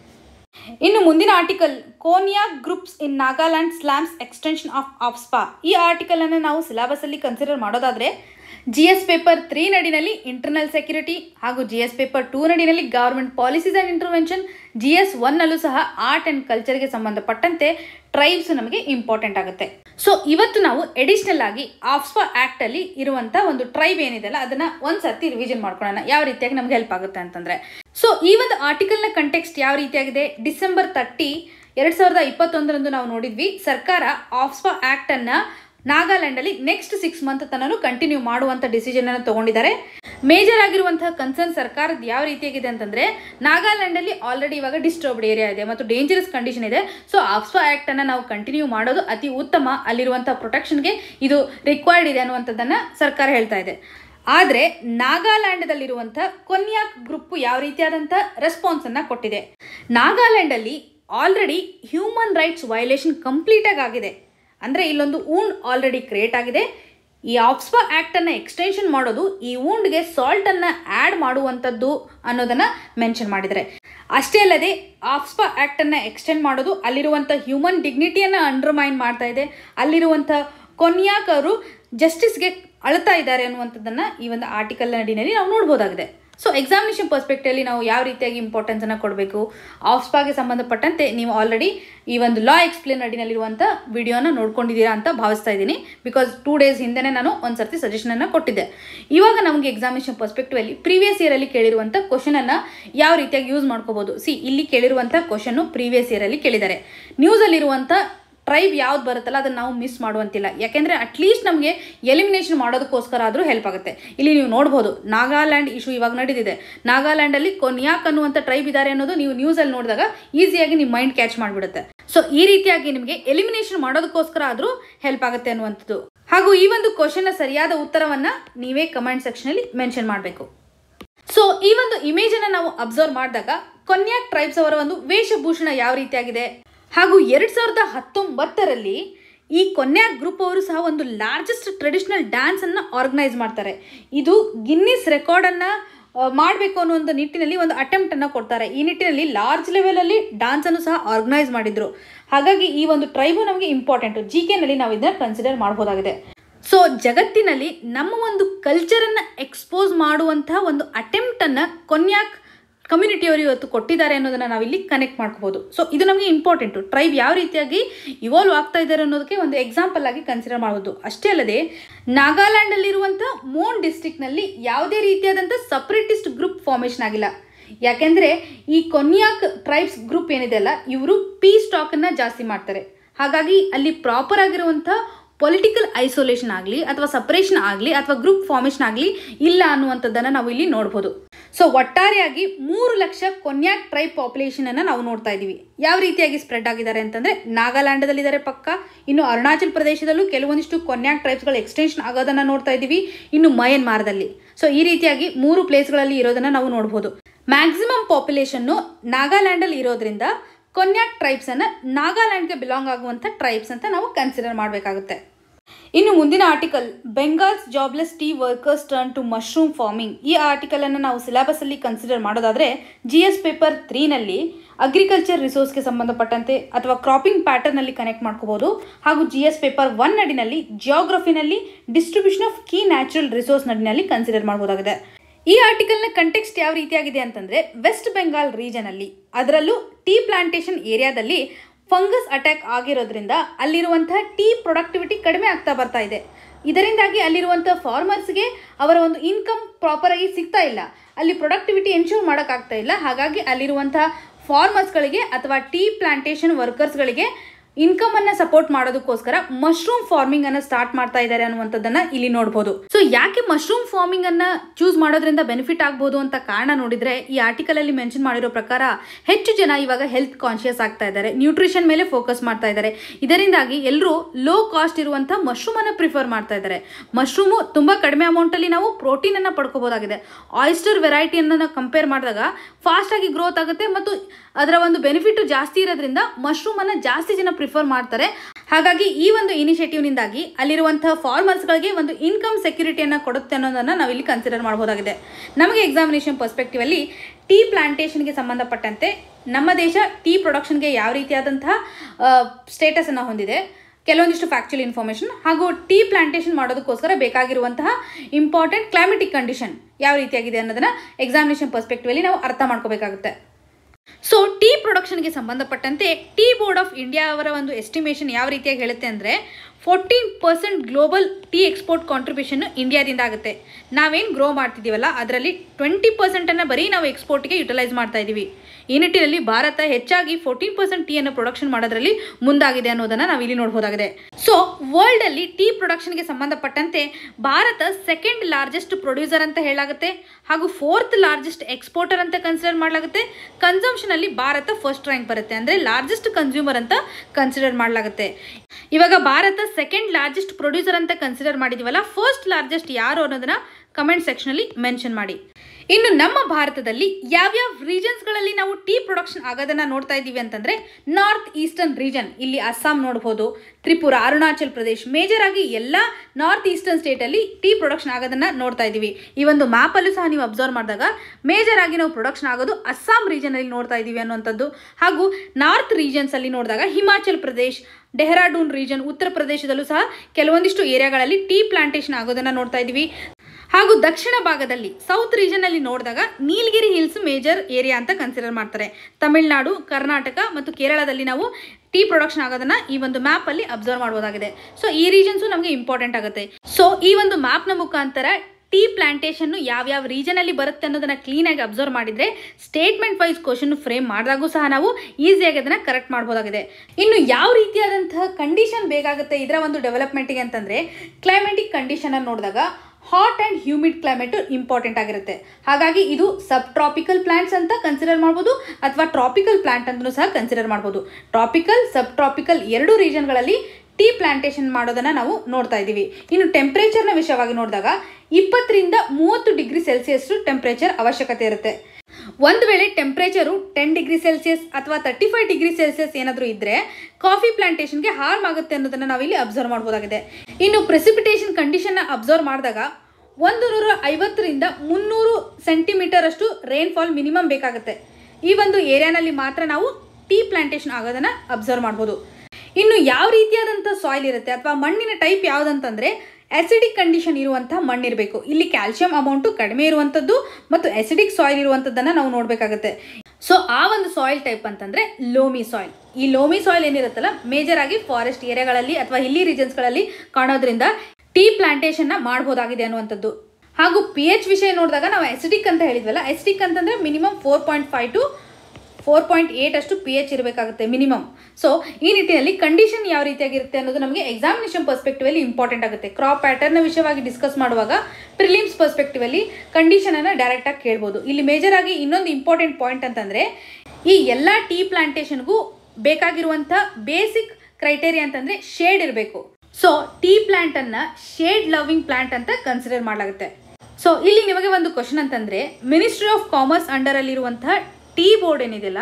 ಇನ್ನು ಮುಂದಿನ article Konyak groups in Nagaland slams extension of AFSPA ಈ ಆರ್ಟಿಕಲ್ ಅನ್ನು ನಾವು ಸಿಲೆಬಸಲ್ಲಿ ಕನ್ಸಿಡರ್ ಮಾಡೋದಾದ್ರೆ ಜಿ ಎಸ್ ಪೇಪರ್ ತ್ರೀ ನಡಿನಲ್ಲಿ ಇಂಟರ್ನಲ್ ಸೆಕ್ಯೂರಿಟಿ ಹಾಗೂ ಜಿ ಎಸ್ ಪೇಪರ್ ಟೂ ನಡಿನಲ್ಲಿ government policies and intervention G S ಒನ್ನಲ್ಲೂ ಸಹ ಆರ್ಟ್ ಆ್ಯಂಡ್ ಕಲ್ಚರ್ಗೆ ಸಂಬಂಧಪಟ್ಟಂತೆ ಟ್ರೈಬ್ಸ್ ನಮಗೆ ಇಂಪಾರ್ಟೆಂಟ್ ಆಗುತ್ತೆ ಸೊ ಇವತ್ತು ನಾವು ಎಡಿಷನಲ್ ಆಗಿ ಆಫ್ಸ್ಪಾ ಆ್ಯಕ್ಟ್ ಅಲ್ಲಿ ಇರುವಂಥ ಒಂದು ಟ್ರೈಬ್ ಏನಿದೆಲ್ಲ ಅದನ್ನ ಒಂದು ಸರ್ತಿ ರಿವಿಷನ್ ಮಾಡ್ಕೊಳ್ಳೋಣ ಯಾವ ರೀತಿಯಾಗಿ ನಮ್ಗೆ ಹೆಲ್ಪ್ ಆಗುತ್ತೆ ಅಂತಂದ್ರೆ ಸೊ ಈ ಒಂದು ಆರ್ಟಿಕಲ್ನ ಕಂಟೆಕ್ಸ್ಟ್ ಯಾವ ರೀತಿಯಾಗಿದೆ ಡಿಸೆಂಬರ್ ತರ್ಟಿ ಎರಡ್ ಸಾವಿರದ ಇಪ್ಪತ್ತೊಂದರಂದು ನಾವು ನೋಡಿದ್ವಿ ಸರ್ಕಾರ ಆಫ್ಸ್ಪಾ ಆಕ್ಟ್ ಅನ್ನ ನಾಗಾಲ್ಯಾಂಡಲ್ಲಿ ನೆಕ್ಸ್ಟ್ ಸಿಕ್ಸ್ ಮಂತ್ ತನಕ ಕಂಟಿನ್ಯೂ ಮಾಡುವಂಥ ಡಿಸಿಷನ್ ಅನ್ನು ತಗೊಂಡಿದ್ದಾರೆ ಮೇಜರ್ ಆಗಿರುವಂತಹ ಕನ್ಸರ್ನ್ ಸರ್ಕಾರದ ಯಾವ ರೀತಿಯಾಗಿದೆ ಅಂತಂದ್ರೆ ನಾಗಾಲ್ಯಾಂಡಲ್ಲಿ ಆಲ್ರೆಡಿ ಇವಾಗ ಡಿಸ್ಟರ್ಬ್ಡ್ ಏರಿಯಾ ಇದೆ ಮತ್ತು ಡೇಂಜರಸ್ ಕಂಡೀಷನ್ ಇದೆ ಸೊ ಆಫ್ಸ್ಪಾ ಆಕ್ಟ್ ಅನ್ನ ನಾವು ಕಂಟಿನ್ಯೂ ಮಾಡೋದು ಅತಿ ಉತ್ತಮ ಅಲ್ಲಿರುವಂತಹ ಪ್ರೊಟೆಕ್ಷನ್ಗೆ ಇದು ರಿಕ್ವೈರ್ಡ್ ಇದೆ ಅನ್ನುವಂಥದ್ದನ್ನ ಸರ್ಕಾರ ಹೇಳ್ತಾ ಇದೆ ಆದರೆ ನಾಗಾಲ್ಯಾಂಡದಲ್ಲಿರುವಂಥ ಕೊನ್ಯಾಕ್ ಗ್ರೂಪ್ ಯಾವ ರೀತಿಯಾದಂಥ ರೆಸ್ಪಾನ್ಸ್ ಅನ್ನ ಕೊಟ್ಟಿದೆ ನಾಗಾಲ್ಯಾಂಡಲ್ಲಿ ಆಲ್ರೆಡಿ ಹ್ಯೂಮನ್ ರೈಟ್ಸ್ ವೈಲೇಷನ್ ಕಂಪ್ಲೀಟಾಗಿ ಆಗಿದೆ ಅಂದರೆ ಇಲ್ಲೊಂದು ಊಂಡ್ ಆಲ್ರೆಡಿ ಕ್ರಿಯೇಟ್ ಆಗಿದೆ ಈ ಆಫ್ಸ್ಪಾ ಆ್ಯಕ್ಟನ್ನು ಎಕ್ಸ್ಟೆನ್ಷನ್ ಮಾಡೋದು ಈ ಊಂಡ್ಗೆ ಸಾಲ್ಟನ್ನು ಆ್ಯಡ್ ಮಾಡುವಂಥದ್ದು ಅನ್ನೋದನ್ನು ಮೆನ್ಷನ್ ಮಾಡಿದ್ದಾರೆ ಅಷ್ಟೇ ಅಲ್ಲದೆ ಆಫ್ಸ್ಪಾ ಆ್ಯಕ್ಟನ್ನು ಎಕ್ಸ್ಟೆಂಡ್ ಮಾಡೋದು ಅಲ್ಲಿರುವಂಥ ಹ್ಯೂಮನ್ ಡಿಗ್ನಿಟಿಯನ್ನು ಅಂಡರ್ಮೈನ್ ಮಾಡ್ತಾ ಇದೆ ಅಲ್ಲಿರುವಂಥ ಕೊನ್ಯಾಕ್ ಅವರು ಜಸ್ಟಿಸ್ಗೆ ಅಳ್ತಾ ಇದ್ದಾರೆ ಅನ್ನುವಂಥದ್ದನ್ನು ಈ ಒಂದು ಆರ್ಟಿಕಲ್ ನಡಿನಲ್ಲಿ ನಾವು ನೋಡ್ಬೋದಾಗಿದೆ ಸೊ ಎಕ್ಸಾಮಿನೇಷನ್ ಪರ್ಸ್ಪೆಕ್ಟಲ್ಲಿ ನಾವು ಯಾವ ರೀತಿಯಾಗಿ ಇಂಪಾರ್ಟೆನ್ಸನ್ನು ಕೊಡಬೇಕು ಆಫ್ಸ್ಪಾಗೆ ಸಂಬಂಧಪಟ್ಟಂತೆ ನೀವು ಆಲ್ರೆಡಿ ಈ ಒಂದು ಲಾ ಎಕ್ಸ್ಪ್ಲೇನ್ ಅಡಿನಲ್ಲಿರುವಂಥ ವಿಡಿಯೋನ ನೋಡ್ಕೊಂಡಿದ್ದೀರಾ ಅಂತ ಭಾವಿಸ್ತಾ ಇದ್ದೀನಿ ಬಿಕಾಸ್ ಟೂ ಡೇಸ್ ಹಿಂದೆನೇ ನಾನು ಒಂದು ಸರ್ತಿ ಸಜೆಷನನ್ನು ಕೊಟ್ಟಿದ್ದೆ ಇವಾಗ ನಮಗೆ ಎಕ್ಸಾಮಿನೇಷನ್ ಪರ್ಸ್ಪೆಕ್ಟಿವಲ್ಲಿ ಪ್ರೀವಿಯಸ್ ಇಯರಲ್ಲಿ ಕೇಳಿರುವಂಥ ಕ್ವಶನನ್ನು ಯಾವ ರೀತಿಯಾಗಿ ಯೂಸ್ ಮಾಡ್ಕೋಬೋದು ಸಿ ಇಲ್ಲಿ ಕೇಳಿರುವಂಥ ಕ್ವಶನ್ನು ಪ್ರೀವಿಯಸ್ ಇಯರಲ್ಲಿ ಕೇಳಿದ್ದಾರೆ ನ್ಯೂಸಲ್ಲಿರುವಂಥ ಟ್ರೈಬ್ ಯಾವ್ದು ಬರುತ್ತಲ್ಲ ಅದನ್ನು ನಾವು ಮಿಸ್ ಮಾಡುವಂತಿಲ್ಲ ಯಾಕೆಂದರೆ ಅಟ್ಲೀಸ್ಟ್ ನಮಗೆ ಎಲಿಮಿನೇಷನ್ ಮಾಡೋದಕ್ಕೋಸ್ಕರ ಆದರೂ ಹೆಲ್ಪ್ ಆಗುತ್ತೆ ಇಲ್ಲಿ ನೀವು ನೋಡ್ಬೋದು ನಾಗಾಲ್ಯಾಂಡ್ ಇಶ್ಯೂ ಇವಾಗ ನಡೆದಿದೆ ನಾಗಾಲ್ಯಾಂಡಲ್ಲಿ ಕೊನ್ಯಾಕ್ ಅನ್ನುವಂಥ ಟ್ರೈಬ್ ಇದ್ದಾರೆ ಅನ್ನೋದು ನೀವು ನ್ಯೂಸಲ್ಲಿ ನೋಡಿದಾಗ ಈಸಿಯಾಗಿ ನಿಮ್ಮ ಮೈಂಡ್ ಕ್ಯಾಚ್ ಮಾಡಿಬಿಡುತ್ತೆ ಸೊ ಈ ರೀತಿಯಾಗಿ ನಿಮಗೆ ಎಲಿಮಿನೇಷನ್ ಮಾಡೋದಕ್ಕೋಸ್ಕರ ಆದರೂ ಹೆಲ್ಪ್ ಆಗುತ್ತೆ ಅನ್ನುವಂಥದ್ದು ಹಾಗೂ ಈ ಒಂದು ಕ್ವಶನ್ನ ಸರಿಯಾದ ಉತ್ತರವನ್ನು ನೀವೇ ಕಮೆಂಟ್ ಸೆಕ್ಷನಲ್ಲಿ ಮೆನ್ಷನ್ ಮಾಡಬೇಕು ಸೊ ಈ ಒಂದು ಇಮೇಜನ್ನು ನಾವು ಅಬ್ಸರ್ವ್ ಮಾಡಿದಾಗ ಕೊನ್ಯಾಕ್ ಟ್ರೈಬ್ಸ್ ಅವರ ಒಂದು ವೇಷಭೂಷಣ ಯಾವ ರೀತಿಯಾಗಿದೆ ಹಾಗೂ ಎರಡು ಸಾವಿರದ ಹತ್ತೊಂಬತ್ತರಲ್ಲಿ ಈ ಕೊನ್ಯಾಕ್ ಗ್ರೂಪ್ ಅವರು ಸಹ ಒಂದು ಲಾರ್ಜೆಸ್ಟ್ ಟ್ರೆಡಿಷನಲ್ ಡ್ಯಾನ್ಸನ್ನು ಆರ್ಗನೈಸ್ ಮಾಡ್ತಾರೆ ಇದು ಗಿನ್ನಿಸ್ ರೆಕಾರ್ಡನ್ನು ಮಾಡಬೇಕು ಅನ್ನೋ ಒಂದು ನಿಟ್ಟಿನಲ್ಲಿ ಒಂದು ಅಟೆಂಪ್ಟನ್ನು ಕೊಡ್ತಾರೆ ಈ ನಿಟ್ಟಿನಲ್ಲಿ ಲಾರ್ಜ್ ಲೆವೆಲಲ್ಲಿ ಡ್ಯಾನ್ಸನ್ನು ಸಹ ಆರ್ಗನೈಸ್ ಮಾಡಿದ್ರು ಹಾಗಾಗಿ ಈ ಒಂದು ಟ್ರೈಬು ನಮಗೆ ಇಂಪಾರ್ಟೆಂಟು ಜಿ ಕೆನಲ್ಲಿ ನಾವು ಇದನ್ನ ಕನ್ಸಿಡರ್ ಮಾಡ್ಬೋದಾಗಿದೆ ಸೊ ಜಗತ್ತಿನಲ್ಲಿ ನಮ್ಮ ಒಂದು ಕಲ್ಚರನ್ನು ಎಕ್ಸ್ಪೋಸ್ ಮಾಡುವಂತಹ ಒಂದು ಅಟೆಂಪ್ಟನ್ನು ಕೊನ್ಯಾಕ್ ಕಮ್ಯುನಿಟಿಯವರು ಇವತ್ತು ಕೊಟ್ಟಿದ್ದಾರೆ ಅನ್ನೋದನ್ನು ನಾವಿಲ್ಲಿ ಕನೆಕ್ಟ್ ಮಾಡ್ಕೋಬೋದು ಸೊ ಇದು ನಮಗೆ ಇಂಪಾರ್ಟೆಂಟು ಟ್ರೈಬ್ ಯಾವ ರೀತಿಯಾಗಿ ಇವಾಲ್ವ್ ಆಗ್ತಾ ಇದ್ದಾರೆ ಅನ್ನೋದಕ್ಕೆ ಒಂದು ಎಕ್ಸಾಂಪಲ್ ಆಗಿ ಕನ್ಸಿಡರ್ ಮಾಡ್ಬೋದು ಅಷ್ಟೇ ಅಲ್ಲದೆ ನಾಗಾಲ್ಯಾಂಡಲ್ಲಿರುವಂಥ ಮೋನ್ ಡಿಸ್ಟ್ರಿಕ್ಟ್ನಲ್ಲಿ ಯಾವುದೇ ರೀತಿಯಾದಂಥ ಸಪ್ರೇಟಿಸ್ಟ್ ಗ್ರೂಪ್ ಫಾರ್ಮೇಷನ್ ಆಗಿಲ್ಲ ಯಾಕೆಂದರೆ ಈ ಕೊನ್ಯಾಕ್ ಟ್ರೈಬ್ಸ್ ಗ್ರೂಪ್ ಏನಿದೆ ಅಲ್ಲ ಇವರು ಪೀ ಸ್ಟಾಕನ್ನು ಜಾಸ್ತಿ ಮಾಡ್ತಾರೆ ಹಾಗಾಗಿ ಅಲ್ಲಿ ಪ್ರಾಪರ್ ಆಗಿರುವಂಥ ಪೊಲಿಟಿಕಲ್ ಐಸೋಲೇಷನ್ ಆಗಲಿ ಅಥವಾ ಸಪ್ರೇಷನ್ ಆಗಲಿ ಅಥವಾ ಗ್ರೂಪ್ ಫಾರ್ಮೇಷನ್ ಆಗಲಿ ಇಲ್ಲ ಅನ್ನುವಂಥದ್ದನ್ನು ನಾವು ಇಲ್ಲಿ ನೋಡ್ಬೋದು ಸೊ ಒಟ್ಟಾರೆಯಾಗಿ ಮೂರು ಲಕ್ಷ ಕೊನ್ಯಾಕ್ ಟ್ರೈಬ್ ಪಾಪ್ಯುಲೇಷನ್ ಅನ್ನು ನಾವು ನೋಡ್ತಾ ಇದ್ದೀವಿ ಯಾವ ರೀತಿಯಾಗಿ ಸ್ಪ್ರೆಡ್ ಆಗಿದ್ದಾರೆ ಅಂತಂದ್ರೆ ನಾಗಾಲ್ಯಾಂಡದಲ್ಲಿದ್ದಾರೆ ಪಕ್ಕ ಇನ್ನು ಅರುಣಾಚಲ್ ಪ್ರದೇಶದಲ್ಲೂ ಕೆಲವೊಂದಿಷ್ಟು ಕೊನ್ಯಾಕ್ ಟ್ರೈಬ್ಸ್ಗಳು ಎಕ್ಸ್ಟೆನ್ಷನ್ ಆಗೋದನ್ನ ನೋಡ್ತಾ ಇದ್ದೀವಿ ಇನ್ನು ಮಯನ್ಮಾರ್ದಲ್ಲಿ ಸೊ ಈ ರೀತಿಯಾಗಿ ಮೂರು ಪ್ಲೇಸ್ಗಳಲ್ಲಿ ಇರೋದನ್ನ ನಾವು ನೋಡ್ಬೋದು ಮ್ಯಾಕ್ಸಿಮಮ್ ಪಾಪ್ಯುಲೇಷನ್ನು ನಾಗಾಲ್ಯಾಂಡಲ್ಲಿ ಇರೋದ್ರಿಂದ ಕೊನ್ಯಾಕ್ ಟ್ರೈಬ್ಸ್ ಅನ್ನ ನಾಗಾಲ್ಯಾಂಡ್ಗೆ ಬಿಲಾಂಗ್ ಆಗುವಂಥ ಟ್ರೈಬ್ಸ್ ಅಂತ ನಾವು ಕನ್ಸಿಡರ್ ಮಾಡಬೇಕಾಗುತ್ತೆ ಇನ್ನು ಮುಂದಿನ article Bengal's jobless tea workers turn to mushroom farming ಈ ಆರ್ಟಿಕಲನ್ನು ನಾವು ಸಿಲೆಬಸಲ್ಲಿ ಕನ್ಸಿಡರ್ ಮಾಡೋದಾದರೆ ಜಿ ಎಸ್ ಪೇಪರ್ ತ್ರೀನಲ್ಲಿ ಅಗ್ರಿಕಲ್ಚರ್ ರಿಸೋರ್ಸ್ಗೆ ಸಂಬಂಧಪಟ್ಟಂತೆ ಅಥವಾ ಕ್ರಾಪಿಂಗ್ ಪ್ಯಾಟರ್ನಲ್ಲಿ ಕನೆಕ್ಟ್ ಮಾಡ್ಕೋಬಹುದು ಹಾಗೂ ಜಿ ಎಸ್ ಪೇಪರ್ ಒನ್ ನಡಿನಲ್ಲಿ ಜಿಯೋಗ್ರಫಿನಲ್ಲಿ distribution of key natural resource ನಡಿನಲ್ಲಿ ಕನ್ಸಿಡರ್ ಮಾಡಬಹುದಾಗಿದೆ ಈ ಆರ್ಟಿಕಲ್ನ ಕಂಟೆಕ್ಸ್ಟ್ ಯಾವ ರೀತಿಯಾಗಿದೆ ಅಂತಂದರೆ ವೆಸ್ಟ್ ಬೆಂಗಾಲ್ ರೀಜನಲ್ಲಿ ಅದರಲ್ಲೂ ಟೀ ಪ್ಲಾಂಟೇಶನ್ ಏರಿಯಾದಲ್ಲಿ ಫಂಗಸ್ ಅಟ್ಯಾಕ್ ಆಗಿರೋದ್ರಿಂದ ಅಲ್ಲಿರುವಂತಹ ಟೀ ಪ್ರೊಡಕ್ಟಿವಿಟಿ ಕಡಿಮೆ ಆಗ್ತಾ ಬರ್ತಾ ಇದೆ ಇದರಿಂದಾಗಿ ಅಲ್ಲಿರುವಂಥ ಫಾರ್ಮರ್ಸ್ಗೆ ಅವರ ಒಂದು ಇನ್ಕಮ್ ಪ್ರಾಪರಾಗಿ ಸಿಗ್ತಾ ಇಲ್ಲ ಅಲ್ಲಿ ಪ್ರೊಡಕ್ಟಿವಿಟಿ ಎನ್ಶೂರ್ ಮಾಡೋಕ್ಕಾಗ್ತಾ ಇಲ್ಲ ಹಾಗಾಗಿ ಅಲ್ಲಿರುವಂಥ ಫಾರ್ಮರ್ಸ್ಗಳಿಗೆ ಅಥವಾ ಟೀ ಪ್ಲಾಂಟೇಶನ್ ವರ್ಕರ್ಸ್ಗಳಿಗೆ ಇನ್ಕಮ್ ಅನ್ನ ಸಪೋರ್ಟ್ ಮಾಡೋದಕ್ಕೋಸ್ಕರ ಮಶ್ರೂಮ್ ಫಾರ್ಮಿಂಗ್ ಅನ್ನ ಸ್ಟಾರ್ಟ್ ಮಾಡ್ತಾ ಇದ್ದಾರೆ ಅನ್ನುವಂಥದ್ದನ್ನ ಇಲ್ಲಿ ನೋಡಬಹುದು ಸೊ ಯಾಕೆ ಮಶ್ರೂಮ್ ಫಾರ್ಮಿಂಗ್ ಅನ್ನ ಚೂಸ್ ಮಾಡೋದ್ರಿಂದ ಬೆನಿಫಿಟ್ ಆಗ್ಬೋದು ಅಂತ ಕಾರಣ ನೋಡಿದ್ರೆ ಈ ಆರ್ಟಿಕಲ್ ಅಲ್ಲಿ ಮೆನ್ಷನ್ ಮಾಡಿರೋ ಪ್ರಕಾರ ಹೆಚ್ಚು ಜನ ಇವಾಗ ಹೆಲ್ತ್ ಕಾನ್ಶಿಯಸ್ ಆಗ್ತಾ ಇದ್ದಾರೆ ನ್ಯೂಟ್ರಿಷನ್ ಮೇಲೆ ಫೋಕಸ್ ಮಾಡ್ತಾ ಇದ್ದಾರೆ ಇದರಿಂದಾಗಿ ಎಲ್ಲರೂ ಲೋ ಕಾಸ್ಟ್ ಇರುವಂತ ಮಶ್ರೂಮ್ ಅನ್ನ ಪ್ರಿಫರ್ ಮಾಡ್ತಾ ಇದ್ದಾರೆ ಮಶ್ರೂಮು ತುಂಬಾ ಕಡಿಮೆ ಅಮೌಂಟ್ ಅಲ್ಲಿ ನಾವು ಪ್ರೋಟೀನ್ ಅನ್ನ ಪಡ್ಕೋಬಹುದಾಗಿದೆ ಆಯಿಸ್ಟರ್ ವೆರೈಟಿಯನ್ನು ಕಂಪೇರ್ ಮಾಡಿದಾಗ ಫಾಸ್ಟ್ ಆಗಿ ಗ್ರೋತ್ ಆಗುತ್ತೆ ಮತ್ತು ಅದರ ಒಂದು ಬೆನಿಫಿಟ್ ಜಾಸ್ತಿ ಇರೋದ್ರಿಂದ ಮಶ್ರೂಮ್ ಅನ್ನ ಜಾಸ್ತಿ ಜನ ಪ್ರಿಫರ್ ಮಾಡ್ತಾರೆ ಹಾಗಾಗಿ ಈ ಒಂದು ಇನಿಷಿಯೇಟಿವ್ನಿಂದಾಗಿ ಅಲ್ಲಿರುವಂತಹ ಫಾರ್ಮರ್ಸ್ಗಳಿಗೆ ಒಂದು ಇನ್ಕಮ್ ಸೆಕ್ಯೂರಿಟಿಯನ್ನು ಕೊಡುತ್ತೆ ಅನ್ನೋದನ್ನು ನಾವು ಇಲ್ಲಿ ಕನ್ಸಿಡರ್ ಮಾಡಬಹುದಾಗಿದೆ ನಮಗೆ ಎಕ್ಸಾಮಿನೇಷನ್ ಪರ್ಸ್ಪೆಕ್ಟಿವ್ ಅಲ್ಲಿ ಟೀ ಪ್ಲಾಂಟೇಶನ್ಗೆ ಸಂಬಂಧಪಟ್ಟಂತೆ ನಮ್ಮ ದೇಶ ಟೀ ಪ್ರೊಡಕ್ಷನ್ಗೆ ಯಾವ ರೀತಿಯಾದಂತಹ ಸ್ಟೇಟಸ್ ಅನ್ನು ಹೊಂದಿದೆ ಕೆಲವೊಂದಿಷ್ಟು ಫ್ಯಾಕ್ಚುಯಲ್ ಇನ್ಫಾರ್ಮೇಷನ್ ಹಾಗೂ ಟೀ ಪ್ಲಾಂಟೇಶನ್ ಮಾಡೋದಕ್ಕೋಸ್ಕರ ಬೇಕಾಗಿರುವಂತಹ ಇಂಪಾರ್ಟೆಂಟ್ ಕ್ಲೈಮೆಟಿಕ್ ಕಂಡೀಷನ್ ಯಾವ ರೀತಿಯಾಗಿದೆ ಅನ್ನೋದನ್ನ ಎಕ್ಸಾಮಿನೇಷನ್ ಪರ್ಸ್ಪೆಕ್ಟಿವ್ ಅಲ್ಲಿ ನಾವು ಅರ್ಥ ಮಾಡ್ಕೋಬೇಕಾಗುತ್ತೆ ಸೊ ಟೀ ಪ್ರೊಡಕ್ಷನ್ಗೆ ಸಂಬಂಧಪಟ್ಟಂತೆ ಟೀ ಬೋರ್ಡ್ ಆಫ್ ಇಂಡಿಯಾ ಅವರ ಒಂದು ಎಸ್ಟಿಮೇಷನ್ ಯಾವ ರೀತಿಯಾಗಿ ಹೇಳುತ್ತೆ ಅಂದರೆ fourteen percent global tea export contribution ಇಂಡಿಯಾದಿಂದ ಆಗುತ್ತೆ ನಾವೇನು ಗ್ರೋ ಮಾಡ್ತಿದ್ದೀವಲ್ಲ ಅದರಲ್ಲಿ ಟ್ವೆಂಟಿ ಪರ್ಸೆಂಟನ್ನು ಬರೀ ನಾವು ಎಕ್ಸ್ಪೋರ್ಟ್ಗೆ ಯುಟಿಲೈಸ್ ಮಾಡ್ತಾ ಇದ್ದೀವಿ ಈ ನಿಟ್ಟಿನಲ್ಲಿ ಭಾರತ ಹೆಚ್ಚಾಗಿ ಫೋರ್ಟೀನ್ ಪರ್ಸೆಂಟ್ ಟೀಯನ್ನು ಪ್ರೊಡಕ್ಷನ್ ಮಾಡೋದ್ರಲ್ಲಿ ಮುಂದಾಗಿದೆ ಅನ್ನೋದನ್ನು ನಾವು ಇಲ್ಲಿ ನೋಡಬಹುದಾಗಿದೆ ಸೊ ವರ್ಲ್ಡಲ್ಲಿ ಟೀ ಪ್ರೊಡಕ್ಷನ್ಗೆ ಸಂಬಂಧಪಟ್ಟಂತೆ ಭಾರತ ಸೆಕೆಂಡ್ ಲಾರ್ಜೆಸ್ಟ್ ಪ್ರೊಡ್ಯೂಸರ್ ಅಂತ ಹೇಳಾಗುತ್ತೆ ಹಾಗೂ ಫೋರ್ತ್ ಲಾರ್ಜೆಸ್ಟ್ ಎಕ್ಸ್ಪೋರ್ಟರ್ ಅಂತ ಕನ್ಸಿಡರ್ ಮಾಡಲಾಗುತ್ತೆ ಕನ್ಸಂಪ್ಷನಲ್ಲಿ ಭಾರತ ಫಸ್ಟ್ ರ್ಯಾಂಕ್ ಬರುತ್ತೆ ಅಂದರೆ ಲಾರ್ಜೆಸ್ಟ್ ಕನ್ಸ್ಯೂಮರ್ ಅಂತ ಕನ್ಸಿಡರ್ ಮಾಡಲಾಗುತ್ತೆ ಇವಾಗ ಭಾರತ ಸೆಕೆಂಡ್ ಲಾರ್ಜೆಸ್ಟ್ ಪ್ರೊಡ್ಯೂಸರ್ ಅಂತ ಕನ್ಸಿಡರ್ ಮಾಡಿದೀವಲ್ಲ ಫಸ್ಟ್ ಲಾರ್ಜೆಸ್ಟ್ ಯಾರು ಅನ್ನೋದನ್ನ ಕಮೆಂಟ್ ಸೆಕ್ಷನಲ್ಲಿ ಮೆನ್ಷನ್ ಮಾಡಿ ಇನ್ನು ನಮ್ಮ ಭಾರತದಲ್ಲಿ ಯಾವ್ಯಾವ ರೀಜನ್ಸ್ಗಳಲ್ಲಿ ನಾವು ಟೀ ಪ್ರೊಡಕ್ಷನ್ ಆಗೋದನ್ನ ನೋಡ್ತಾ ಇದ್ದೀವಿ ಅಂತಂದ್ರೆ ನಾರ್ತ್ ಈಸ್ಟರ್ನ್ ರೀಜನ್ ಇಲ್ಲಿ ಅಸ್ಸಾಂ ನೋಡ್ಬೋದು ತ್ರಿಪುರ ಅರುಣಾಚಲ್ ಪ್ರದೇಶ್ ಮೇಜರ್ ಆಗಿ ಎಲ್ಲ ನಾರ್ತ್ ಈಸ್ಟರ್ನ್ ಸ್ಟೇಟಲ್ಲಿ ಟೀ ಪ್ರೊಡಕ್ಷನ್ ಆಗೋದನ್ನ ನೋಡ್ತಾ ಇದ್ದೀವಿ ಈ ಒಂದು ಮ್ಯಾಪಲ್ಲೂ ಸಹ ನೀವು ಅಬ್ಸರ್ವ್ ಮಾಡಿದಾಗ ಮೇಜರ್ ಆಗಿ ನಾವು ಪ್ರೊಡಕ್ಷನ್ ಆಗೋದು ಅಸ್ಸಾಂ ರೀಜನಲ್ಲಿ ನೋಡ್ತಾ ಇದ್ದೀವಿ ಅನ್ನುವಂಥದ್ದು ಹಾಗೂ ನಾರ್ತ್ ರೀಜನ್ಸ್ ಅಲ್ಲಿ ನೋಡಿದಾಗ ಹಿಮಾಚಲ್ ಪ್ರದೇಶ್ ಡೆಹ್ರಾಡೂನ್ ರೀಜನ್ ಉತ್ತರ ಪ್ರದೇಶದಲ್ಲೂ ಸಹ ಕೆಲವೊಂದಿಷ್ಟು ಏರಿಯಾಗಳಲ್ಲಿ ಟೀ ಪ್ಲಾಂಟೇಶನ್ ಆಗೋದನ್ನ ನೋಡ್ತಾ ಇದ್ದೀವಿ ಹಾಗೂ ದಕ್ಷಿಣ ಭಾಗದಲ್ಲಿ ಸೌತ್ ರೀಜನಲ್ಲಿ ನೋಡಿದಾಗ ನೀಲಗಿರಿ ಹಿಲ್ಸ್ ಮೇಜರ್ ಏರಿಯಾ ಅಂತ ಕನ್ಸಿಡರ್ ಮಾಡ್ತಾರೆ ತಮಿಳುನಾಡು ಕರ್ನಾಟಕ ಮತ್ತು ಕೇರಳದಲ್ಲಿ ನಾವು ಟೀ ಪ್ರೊಡಕ್ಷನ್ ಆಗೋದನ್ನ ಈ ಒಂದು ಮ್ಯಾಪ್ ಅಲ್ಲಿ ಅಬ್ಸರ್ವ್ ಮಾಡಬಹುದಾಗಿದೆ ಸೊ ಈ ರೀಜನ್ಸು ನಮಗೆ ಇಂಪಾರ್ಟೆಂಟ್ ಆಗುತ್ತೆ ಸೊ ಈ ಒಂದು ಮ್ಯಾಪ್ನ ಮುಖಾಂತರ ಟೀ ಪ್ಲಾಂಟೇಶನ್ ಯಾವ್ಯಾವ ರೀಜನ್ ಅಲ್ಲಿ ಬರುತ್ತೆ ಅನ್ನೋದನ್ನ ಕ್ಲೀನ್ ಆಗಿ ಅಬ್ಸರ್ವ್ ಮಾಡಿದ್ರೆ ಸ್ಟೇಟ್ಮೆಂಟ್ ವೈಸ್ ಕ್ವಶನ್ ಫ್ರೇಮ್ ಮಾಡಿದಾಗೂ ಸಹ ನಾವು ಈಸಿಯಾಗಿ ಅದನ್ನ ಕರೆಕ್ಟ್ ಮಾಡಬಹುದಾಗಿದೆ ಇನ್ನು ಯಾವ ರೀತಿಯಾದಂತಹ ಕಂಡೀಷನ್ ಬೇಕಾಗುತ್ತೆ ಇದರ ಒಂದು ಡೆವಲಪ್ಮೆಂಟ್ಗೆ ಅಂತಂದ್ರೆ ಕ್ಲೈಮೆಟಿಕ್ ಕಂಡೀಷನ್ ಅನ್ನು ನೋಡಿದಾಗ hot and humid climate important ಆಗಿರುತ್ತೆ ಹಾಗಾಗಿ ಇದು ಸಬ್ ಟ್ರಾಪಿಕಲ್ ಪ್ಲಾಂಟ್ಸ್ ಅಂತ ಕನ್ಸಿಡರ್ ಮಾಡ್ಬೋದು ಅಥವಾ ಟ್ರಾಪಿಕಲ್ ಪ್ಲಾಂಟ್ ಅಂತಲೂ ಸಹ ಕನ್ಸಿಡರ್ ಮಾಡ್ಬೋದು ಟ್ರಾಪಿಕಲ್ ಸಬ್ ಟ್ರಾಪಿಕಲ್ ಎರಡು ರೀಜನ್ಗಳಲ್ಲಿ ಟೀ ಪ್ಲಾಂಟೇಶನ್ ಮಾಡೋದನ್ನ ನಾವು ನೋಡ್ತಾ ಇದ್ದೀವಿ ಇನ್ನು ಟೆಂಪ್ರೇಚರ್ನ ವಿಷಯವಾಗಿ ನೋಡಿದಾಗ ಇಪ್ಪತ್ತರಿಂದ ಮೂವತ್ತು ಡಿಗ್ರಿ ಸೆಲ್ಸಿಯಸ್ ಟೆಂಪ್ರೇಚರ್ ಅವಶ್ಯಕತೆ ಇರುತ್ತೆ ಒಂದು ವೇಳೆ ಟೆಂಪ್ರೇಚರು ಟೆನ್ ಡಿಗ್ರಿ ಸೆಲ್ಸಿಯಸ್ ಅಥವಾ ತರ್ಟಿ ಫೈವ್ ಡಿಗ್ರಿ ಸೆಲ್ಸಿಯಸ್ ಏನಾದರೂ ಇದ್ದರೆ ಕಾಫಿ ಪ್ಲಾಂಟೇಶನ್ಗೆ ಹಾರ್ಮ್ ಆಗುತ್ತೆ ಅನ್ನೋದನ್ನು ನಾವಿಲ್ಲಿ ಅಬ್ಸರ್ವ್ ಮಾಡ್ಬೋದಾಗಿದೆ ಇನ್ನು ಪ್ರೆಸಿಪಿಟೇಷನ್ ಕಂಡೀಷನ್ನ ಅಬ್ಸರ್ವ್ ಮಾಡಿದಾಗ ಒಂದು ನೂರ ಐವತ್ತರಿಂದ ಮುನ್ನೂರು ಸೆಂಟಿಮೀಟರ್ ಅಷ್ಟು ರೈನ್ಫಾಲ್ ಮಿನಿಮಮ್ ಬೇಕಾಗುತ್ತೆ ಈ ಒಂದು ಏರಿಯಾನಲ್ಲಿ ಮಾತ್ರ ನಾವು ಟೀ ಪ್ಲಾಂಟೇಶನ್ ಆಗೋದನ್ನು ಅಬ್ಸರ್ವ್ ಮಾಡ್ಬೋದು ಇನ್ನು ಯಾವ ರೀತಿಯಾದಂಥ ಸಾಯಿಲ್ ಇರುತ್ತೆ ಅಥವಾ ಮಣ್ಣಿನ ಟೈಪ್ ಯಾವುದಂತಂದರೆ ಆಸಿಡಿಕ್ ಕಂಡೀಷನ್ ಇರುವಂತಹ ಮಣ್ಣಿರಬೇಕು ಇಲ್ಲಿ ಕ್ಯಾಲ್ಸಿಯಂ ಅಮೌಂಟು ಕಡಿಮೆ ಇರುವಂಥದ್ದು ಮತ್ತು ಆಸಿಡಿಕ್ ಸಾಯಿಲ್ ಇರುವಂಥದ್ದನ್ನು ನಾವು ನೋಡಬೇಕಾಗುತ್ತೆ ಸೊ ಆ ಒಂದು ಸಾಯಿಲ್ ಟೈಪ್ ಅಂತಂದರೆ ಲೋಮಿ ಸಾಯಿಲ್ ಈ ಲೋಮಿ ಸಾಯಿಲ್ ಏನಿರುತ್ತಲ್ಲ ಮೇಜರ್ ಆಗಿ ಫಾರೆಸ್ಟ್ ಏರಿಯಾಗಳಲ್ಲಿ ಅಥವಾ ಹಿಲ್ಲಿ ರೀಜನ್ಸ್ಗಳಲ್ಲಿ ಕಾಣೋದ್ರಿಂದ ಟೀ ಪ್ಲಾಂಟೇಶನ್ನ ಮಾಡ್ಬೋದಾಗಿದೆ ಅನ್ನುವಂಥದ್ದು ಹಾಗೂ ಪಿ ಎಚ್ ವಿಷಯ ನೋಡಿದಾಗ ನಾವು ಎಸಿಡಿಕ್ ಅಂತ ಹೇಳಿದ್ವಲ್ಲ ಎಸಿಡಿಕ್ ಅಂತಂದರೆ minimum four point five to four point eight ಅಷ್ಟು ಪಿ ಎಚ್ ಇರಬೇಕಾಗುತ್ತೆ ಮಿನಿಮಮ್ ಸೊ ಈ ನಿಟ್ಟಿನಲ್ಲಿ ಕಂಡೀಷನ್ ಯಾವ ರೀತಿಯಾಗಿರುತ್ತೆ ಅನ್ನೋದು ನಮಗೆ ಎಕ್ಸಾಮಿನೇಷನ್ ಪರ್ಸ್ಪೆಕ್ಟಿವ್ ಅಲ್ಲಿ ಇಂಪಾರ್ಟೆಂಟ್ ಆಗುತ್ತೆ ಕ್ರಾಪ್ ಪ್ಯಾಟರ್ನ್ ವಿಷಯವಾಗಿ ಡಿಸ್ಕಸ್ ಮಾಡುವಾಗ ಪ್ರಿಲಿಮ್ಸ್ ಪರ್ಸ್ಪೆಕ್ಟಿವ್ ಅಲ್ಲಿ ಕಂಡೀಷನ್ ಅನ್ನ ಡೈರೆಕ್ಟ್ ಆಗಿ ಕೇಳ್ಬೋದು ಇಲ್ಲಿ ಮೇಜರ್ ಆಗಿ ಇನ್ನೊಂದು ಇಂಪಾರ್ಟೆಂಟ್ ಪಾಯಿಂಟ್ ಅಂತಂದ್ರೆ ಈ ಎಲ್ಲ ಟೀ ಪ್ಲಾಂಟೇಶನ್ಗೂ ಬೇಕಾಗಿರುವಂಥ ಬೇಸಿಕ್ ಕ್ರೈಟೇರಿಯಾ ಅಂತಂದ್ರೆ ಶೇಡ್ ಇರಬೇಕು ಸೊ ಟೀ ಪ್ಲಾಂಟ್ ಅನ್ನ ಶೇಡ್ ಲವಿಂಗ್ ಪ್ಲಾಂಟ್ ಅಂತ ಕನ್ಸಿಡರ್ ಮಾಡಲಾಗುತ್ತೆ ಸೊ ಇಲ್ಲಿ ನಿಮಗೆ ಒಂದು ಕ್ವಶನ್ ಅಂತಂದ್ರೆ ಮಿನಿಸ್ಟ್ರಿ ಆಫ್ ಕಾಮರ್ಸ್ ಅಂಡರ್ ಅಲ್ಲಿರುವಂತಹ ಟೀ ಬೋರ್ಡ್ ಏನಿದೆಯಲ್ಲ